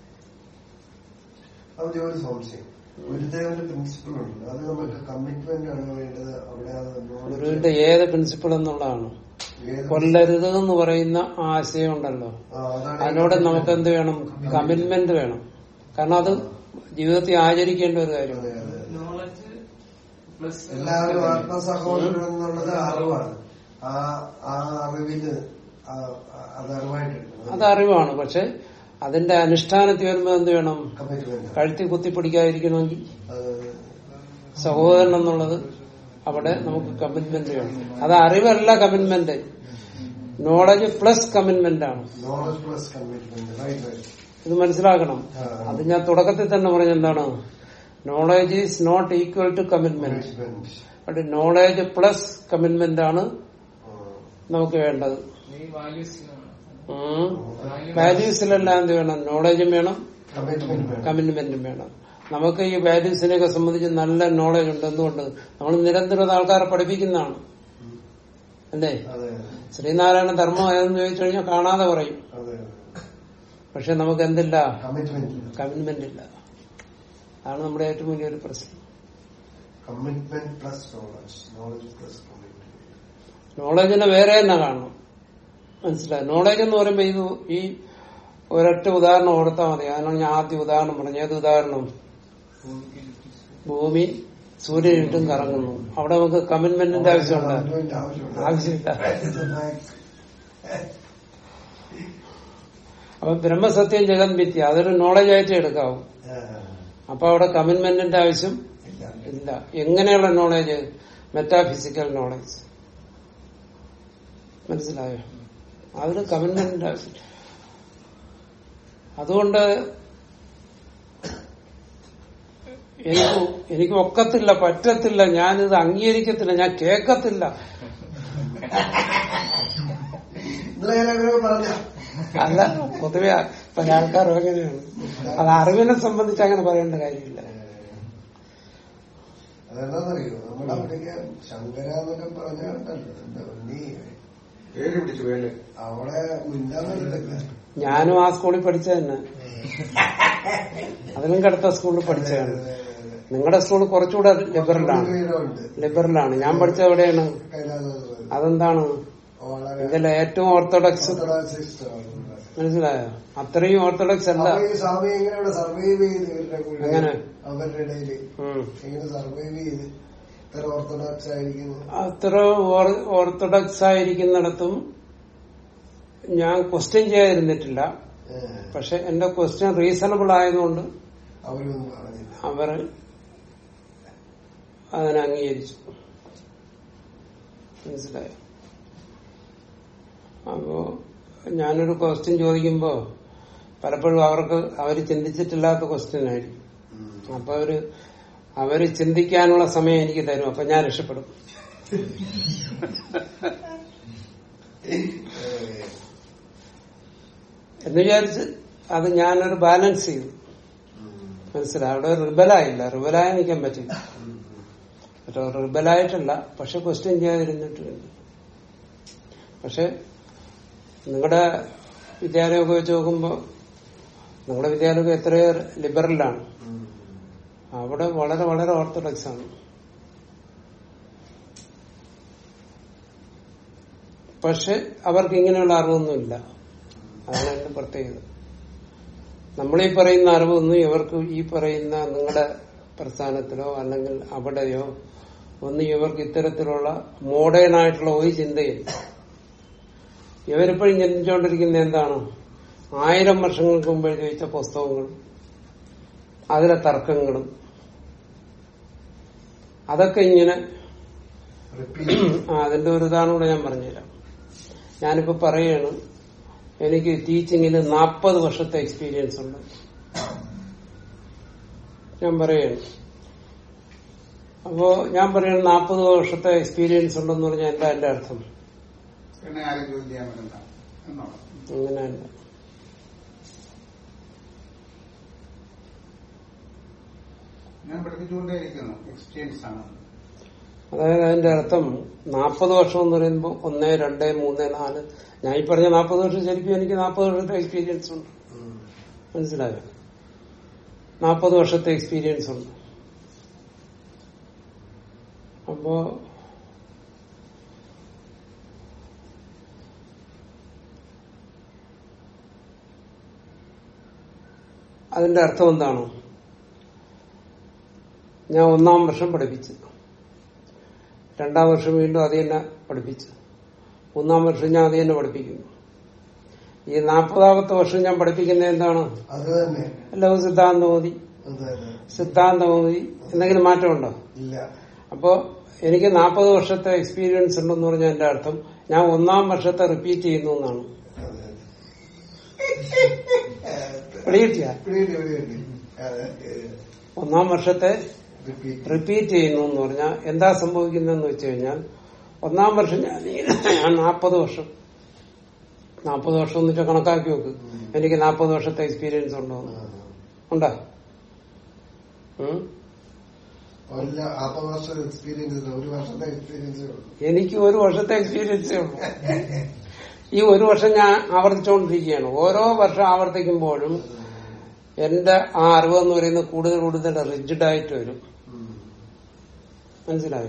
അവിടെ ഒരു സംശയം ഗുരുദേവന്റെ പ്രിൻസിപ്പിൾ ഉണ്ട് അത് നമുക്ക് കമ്മിറ്റ്മെന്റ് ആണ് വേണ്ടത് അവിടെ അത് knowledge- ഗുരുവിന്റെ ഏത് പ്രിൻസിപ്പിൾ എന്നുള്ളതാണ് ഏത് കൊല്ലരുത് എന്ന് പറയുന്ന ആ ആശയം ഉണ്ടല്ലോ ആ, അതാണ് ഈ അതിനോട് നമുക്ക് എന്ത് വേണം കമ്മിറ്റ്മെന്റ് വേണം കാരണം അത് ജീവിതത്തിൽ ആചരിക്കേണ്ട ഒരു കാര്യം അതെ, അതെ. നോളജ് പ്ലസ് എല്ലാവരും ആത്മസഹോദരൻ എന്നുള്ളത് അറിവാണ് ആ ആ അറിവിന് ആ- ആ- അത് അറിവായിട്ടുണ്ട് അത് അറിവാണ് പക്ഷെ അതിന്റെ അനുഷ്ഠാനത്തിൽ വരുമ്പോൾ എന്ത് വേണം കമ്മിറ്റ്മെന്റ് കഴുത്തി കുത്തിപ്പിടിക്കാതിരിക്കണമെങ്കിൽ സഹോദരൻ എന്നുള്ളത് അവിടെ നമുക്ക് കമ്മിറ്റ്മെന്റ് വേണം അത് അറിവല്ല കമ്മിറ്റ്മെന്റ് നോളജ് പ്ലസ് കമ്മിറ്റ്മെന്റ് ആണ് knowledge plus commitment right right ഇത് മനസ്സിലാക്കണം ആ. അത് ഞാൻ തുടക്കത്തിൽ തന്നെ പറഞ്ഞ എന്താണ് knowledge is not equal to commitment commitment but knowledge plus commitment ആണ് നമുക്ക് വേണ്ടത് ഈ വാല്യൂസ് വാല്യൂസിലെല്ലാം എന്ത് വേണം നോളജും വേണം കമ്മിറ്റ്മെന്റ് വേണം കമ്മിറ്റ്മെന്റും വേണം നമുക്ക് ഈ വാല്യൂസിനെയൊക്കെ സംബന്ധിച്ച് നല്ല നോളജ് ഉണ്ട് എന്തുകൊണ്ട് നമ്മൾ നിരന്തരം ആൾക്കാരെ പഠിപ്പിക്കുന്നതാണ് അല്ലേ അതെ ശ്രീനാരായണ ധർമ്മം ഏതെന്ന് ചോദിച്ചു കഴിഞ്ഞാൽ കാണാതെ പറയും അതെ പക്ഷെ നമുക്ക് എന്തില്ല കമ്മിറ്റ്മെന്റ് കമ്മിറ്റ്മെന്റ് ഇല്ല അതാണ് നമ്മുടെ ഏറ്റവും വലിയൊരു പ്രശ്നം commitment plus knowledge knowledge plus commitment നോളജിനെ വേറെ തന്നെ കാണണം മനസ്സിലായി നോളജ് എന്ന് പറയുമ്പോ ഇത് ഈ ഒരൊറ്റ ഉദാഹരണം ഓർത്താൽ മതി അതിനാണ് ഞാൻ ആദ്യം ഉദാഹരണം പറഞ്ഞു ഏത് ഉദാഹരണം ഭൂമി സൂര്യനിട്ടും കറങ്ങുന്നു അവിടെ നമുക്ക് കമ്മിറ്റ്മെന്റിന്റെ ആവശ്യമുണ്ട് കമ്മിറ്റ്മെന്റ് ആവശ്യമുണ്ട് ആവശ്യമില്ല അപ്പൊ ബ്രഹ്മസത്യം ജഗൻ വിദ്യ അതൊരു നോളജ് ആയിട്ട് എടുക്കാവും അപ്പൊ അവിടെ കമ്മിറ്റ്മെന്റിന്റെ ആവശ്യം ഇല്ല ഇല്ല എങ്ങനെയുള്ള നോളജ് മെറ്റാഫിസിക്കൽ നോളജ് മനസ്സിലായോ അതിന് കമ്മിറ്റ്മെന്റിന്റെ ആവശ്യം അതുകൊണ്ട് എനിക്ക് എനിക്ക് ഒക്കത്തില്ല പറ്റത്തില്ല ഞാനിത് അംഗീകരിക്കത്തില്ല ഞാൻ കേക്കത്തില്ല ഇന്നലെ ഞാൻ അങ്ങനെ പറഞ്ഞ അല്ല പൊതുവെ പല ആൾക്കാരും അങ്ങനെയാണ് അത് അറിവിനെ സംബന്ധിച്ച് അങ്ങനെ പറയേണ്ട കാര്യമില്ല അതെന്താന്നറിയോ നമ്മുടെ അവിടേക്ക് ശങ്കര എന്നൊക്കെ പറഞ്ഞാൽ എന്താ നീ പേര് പിടിച്ചു വേല് അവിടെ മിണ്ടാന്നില്ല ഞാനും ആ സ്കൂളിൽ പഠിച്ച തന്നെ അതിലും കടുത്ത സ്കൂളിൽ പഠിച്ചതാണ് നിങ്ങളുടെ സ്കൂൾ കുറച്ചുകൂടെ ലിബറലാണ് ഉണ്ട് ലിബറലാണ് ഞാൻ പഠിച്ച എവിടെയാണ് കൈലാസം അതെന്താണ് വളരെ ഇതിലെ ഏറ്റവും ഓർത്തഡോക്സ് orthodoxist ആണ്. മനസ്സിലായോ അത്രയും ഓർത്തഡോക്സ് അല്ല അപ്പൊ ഈ സ്വാമി എങ്ങനെ ഇവിടെ സർവൈവ് ചെയ്ത് ഇവരുടെ കൂടെ എങ്ങനെ? അവരുടെ ഇടയിൽ ഉം. എങ്ങനെ സർവൈവ് ചെയ്ത് ഇത്ര ഓർത്തഡോക്സ് ആയിരിക്കുന്നു അത്ര ഓർ- ഓർത്തഡോക്സ് ആയിരിക്കുന്നിടത്തും ഞാൻ ക്വസ്റ്റ്യൻ ചെയ്യാതിരുന്നിട്ടില്ല ഏഹ്, പക്ഷെ എന്റെ ക്വസ്റ്റ്യൻ റീസണബിൾ ആയതുകൊണ്ട് അവരൊന്നും പറഞ്ഞില്ല അവർ അതിനെ അംഗീകരിച്ചു മനസ്സിലായോ അപ്പോ ഞാനൊരു ക്വസ്റ്റ്യൻ ചോദിക്കുമ്പോ പലപ്പോഴും അവർക്ക് അവർ ചിന്തിച്ചിട്ടില്ലാത്ത ക്വസ്റ്റ്യൻ ആയിരിക്കും അപ്പൊ അവര് അവര് ചിന്തിക്കാനുള്ള സമയം എനിക്ക് തരും അപ്പൊ ഞാൻ രക്ഷപ്പെടും ഏഹ്, എന്ന് വിചാരിച്ച് അത് ഞാനൊരു ബാലൻസ് ചെയ്തു ഉം, മനസ്സിലായി അവിടെ റിബലായില്ല റിബലായി നിൽക്കാൻ പറ്റില്ല ഉം, മറ്റേ റിബലായിട്ടല്ല പക്ഷെ ക്വസ്റ്റ്യൻ ചെയ്യാതിരുന്നിട്ടുണ്ട് പക്ഷെ നിങ്ങളുടെ വിദ്യാലയമൊക്കെ വെച്ച് നോക്കുമ്പോ നിങ്ങളുടെ വിദ്യാലയമൊക്കെ എത്രയോ ലിബറലാണ് ഉം. അവിടെ വളരെ വളരെ ഓർത്തഡോക്സ് ആണ് പക്ഷെ അവർക്ക് ഇങ്ങനെയുള്ള അറിവൊന്നുമില്ല അതാണ് എന്റെ പ്രത്യേകത നമ്മളീ പറയുന്ന അറിവൊന്നും ഇവർക്ക് ഈ പറയുന്ന നിങ്ങളുടെ പ്രസ്ഥാനത്തിലോ അല്ലെങ്കിൽ അവിടെയോ ഒന്നും ഇവർക്ക് ഇത്തരത്തിലുള്ള മോഡേൺ ആയിട്ടുള്ള ഒരു ചിന്തയില്ല ഇവരിപ്പോഴും ചിന്തിച്ചുകൊണ്ടിരിക്കുന്ന എന്താണ് ആയിരം വർഷങ്ങൾക്ക് മുമ്പ് എഴുതി വെച്ച പുസ്തകങ്ങളും അതിലെ തർക്കങ്ങളും അതൊക്കെ ഇങ്ങനെ Repeat. ആ, അതിന്റെ ഒരു ഉദാഹരണം കൂടെ ഞാൻ പറഞ്ഞുതരാം ഞാനിപ്പോ പറയാണ് എനിക്ക് ടീച്ചിങ്ങിൽ നാൽപ്പത് വർഷത്തെ എക്സ്പീരിയൻസ് ഉണ്ട് ഞാൻ പറയാണ് അപ്പോ ഞാൻ പറയാണ് നാൽപ്പത് വർഷത്തെ എക്സ്പീരിയൻസ് ഉണ്ടെന്ന് പറഞ്ഞാൽ എന്താ എന്റെ അർത്ഥം എന്നെ ആരും ജോലി ചെയ്യാൻ പറ്റണ്ട എന്നോണം അങ്ങനെയല്ല ഞാൻ പഠിപ്പിച്ചുകൊണ്ടേയിരിക്കുന്നു എക്സ്പീരിയൻസ് ആണ് അതായത് അതിന്റെ അർത്ഥം നാൽപ്പത് വർഷം എന്ന് പറയുമ്പോൾ ഒന്ന് രണ്ട് മൂന്ന് നാല് ഞാൻ ഈ പറഞ്ഞ നാൽപ്പത് വർഷം ശരിക്കും എനിക്ക് നാൽപ്പത് വർഷത്തെ എക്സ്പീരിയൻസ് ഉണ്ട് ഉം. മനസ്സിലായോ നാൽപ്പത് വർഷത്തെ എക്സ്പീരിയൻസ് ഉണ്ട് അപ്പോ അതിന്റെ അർത്ഥം എന്താണ് ഞാൻ ഒന്നാം വർഷം പഠിപ്പിച്ചു രണ്ടാം വർഷം വീണ്ടും അത് തന്നെ പഠിപ്പിച്ചു മൂന്നാം വർഷം ഞാൻ അത് തന്നെ പഠിപ്പിക്കുന്നു ഈ നാൽപ്പതാമത്തെ വർഷം ഞാൻ പഠിപ്പിക്കുന്നത് എന്താണ് അത് തന്നെ ലഘു സിദ്ധാന്തമതി അത് തന്നെ സിദ്ധാന്തമതി എന്തെങ്കിലും മാറ്റമുണ്ടോ ഇല്ല അപ്പോ എനിക്ക് നാൽപ്പത് വർഷത്തെ എക്സ്പീരിയൻസ് ഉണ്ടെന്ന് പറഞ്ഞാൽ എന്റെ അർത്ഥം ഞാൻ ഒന്നാം വർഷത്തെ റിപ്പീറ്റ് ചെയ്യുന്നു എന്നാണ് അതെ. പിടികിട്ടിയ പിടികിട്ടി, പിടികിട്ടി. അതെ. ഒന്നാം വർഷത്തെ Repeat. റിപ്പീറ്റ് ചെയ്യുന്നു എന്ന് പറഞ്ഞാൽ എന്താ സംഭവിക്കുന്നതെന്ന് വെച്ച് കഴിഞ്ഞാൽ ഒന്നാം വർഷം ഞാൻ ഞാൻ നാൽപ്പത് വർഷം നാൽപ്പത് വർഷം എന്ന് വെച്ചാൽ കണക്കാക്കി നോക്ക് എനിക്ക് നാൽപ്പത് വർഷത്തെ എക്സ്പീരിയൻസ് ഉണ്ടോ ആ. ഉണ്ടാ ഉം? ഒരു നാൽപ്പത് വർഷം എക്സ്പീരിയൻസ് ഇല്ല ഒരു വർഷത്തെ എക്സ്പീരിയൻസേ ഉള്ളൂ എനിക്ക് ഒരു വർഷത്തെ എക്സ്പീരിയൻസേ ഉള്ളൂ ഈ ഒരു വർഷം ഞാൻ ആവർത്തിച്ചുകൊണ്ടിരിക്കുകയാണ് ഓരോ വർഷം ആവർത്തിക്കുമ്പോഴും എന്റെ ആ അറിവ് എന്ന് പറയുന്നത് കൂടുതൽ കൂടുതൽ റിജിഡ് ആയിട്ട് വരും ഉം. മനസ്സിലായോ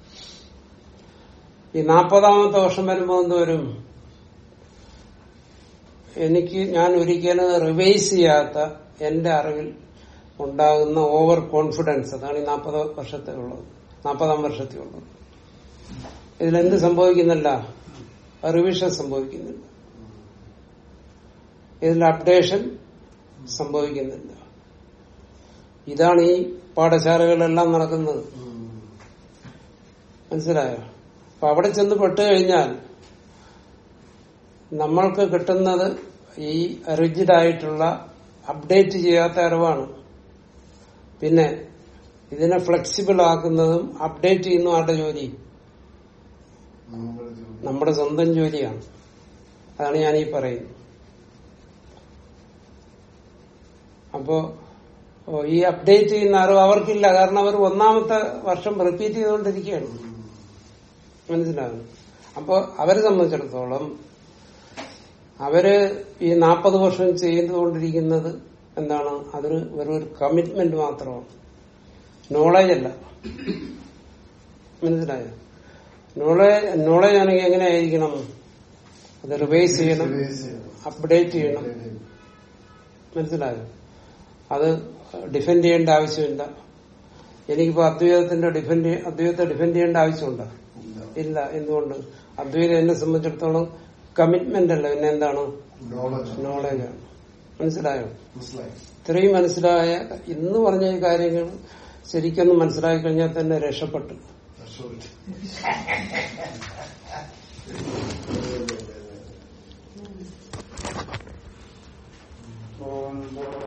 ഈ നാൽപ്പതാമത്തെ വർഷം വരുമ്പോൾ എന്ത് വരും എനിക്ക് ഞാൻ ഒരിക്കലും റിവൈസ് ചെയ്യാത്ത എന്റെ അറിവിൽ ഉണ്ടാകുന്ന ഓവർ കോൺഫിഡൻസ് അതാണ് ഈ നാൽപ്പത് വർഷത്തെ ഉള്ളത് നാൽപ്പതാം വർഷത്തിൽ ഉള്ളത് ഇതിലെന്ത് സംഭവിക്കുന്നില്ല റിവിഷൻ സംഭവിക്കുന്നില്ല ഇതിൽ അപ്ഡേഷൻ സംഭവിക്കുന്നില്ല ഇതാണ് ഈ പാഠശാലകളിലെല്ലാം നടക്കുന്നത് ഉം. മനസ്സിലായോ അപ്പൊ അവിടെ ചെന്ന് പെട്ട് കഴിഞ്ഞാൽ നമ്മൾക്ക് കിട്ടുന്നത് ഈ റിജിഡ് ആയിട്ടുള്ള അപ്ഡേറ്റ് ചെയ്യാത്ത അറിവാണ് പിന്നെ ഇതിനെ ഫ്ലെക്സിബിൾ ആക്കുന്നതും അപ്ഡേറ്റ് ചെയ്യുന്ന ആരുടെ ജോലി നമ്മുടെ ജോലി. നമ്മുടെ സ്വന്തം ജോലിയാണ് അതാണ് ഞാൻ ഈ പറയുന്നത് അപ്പോ ഓ, ഈ അപ്ഡേറ്റ് ചെയ്യുന്ന അറിവ് അവർക്കില്ല കാരണം അവർ ഒന്നാമത്തെ വർഷം റിപ്പീറ്റ് ചെയ്തുകൊണ്ടിരിക്കുകയാണ് മനസ്സിലാകുന്നു അപ്പോ അവരെ സംബന്ധിച്ചിടത്തോളം അവര് ഈ നാൽപ്പത് വർഷം ചെയ്തുകൊണ്ടിരിക്കുന്നത് എന്താണ് അതൊരു വെറും ഒരു കമ്മിറ്റ്മെന്റ് മാത്രമാണ് നോളജ് അല്ല മനസ്സിലായോ നോളജ് നോളജ് ആണെങ്കിൽ എങ്ങനെയായിരിക്കണം അത് റിവൈസ് ചെയ്യണം Revise ചെയ്യണം. അപ്ഡേറ്റ് ചെയ്യണം മനസ്സിലായോ അത് ഡിഫെൻഡ് ചെയ്യേണ്ട ആവശ്യമില്ല എനിക്കിപ്പോ അദ്വൈതത്തിന്റെ ഡിഫെൻഡ് അദ്വൈതത്തെ ഡിഫെൻഡ് ചെയ്യേണ്ട ആവശ്യമുണ്ടോ ഇല്ല. ഇല്ല എന്തുകൊണ്ട് അദ്വൈതം എന്നെ സംബന്ധിച്ചിടത്തോളം കമ്മിറ്റ്മെന്റ് അല്ല പിന്നെ എന്താണ് Knowledge. നോളജാണ് മനസ്സിലായോ മനസ്സിലായി ഇത്രയും മനസ്സിലായ ഇന്ന് പറഞ്ഞ ഈ കാര്യങ്ങൾ ശരിക്കൊന്ന് മനസ്സിലാക്കി കഴിഞ്ഞാൽ തന്നെ രക്ഷപ്പെട്ടു That's right.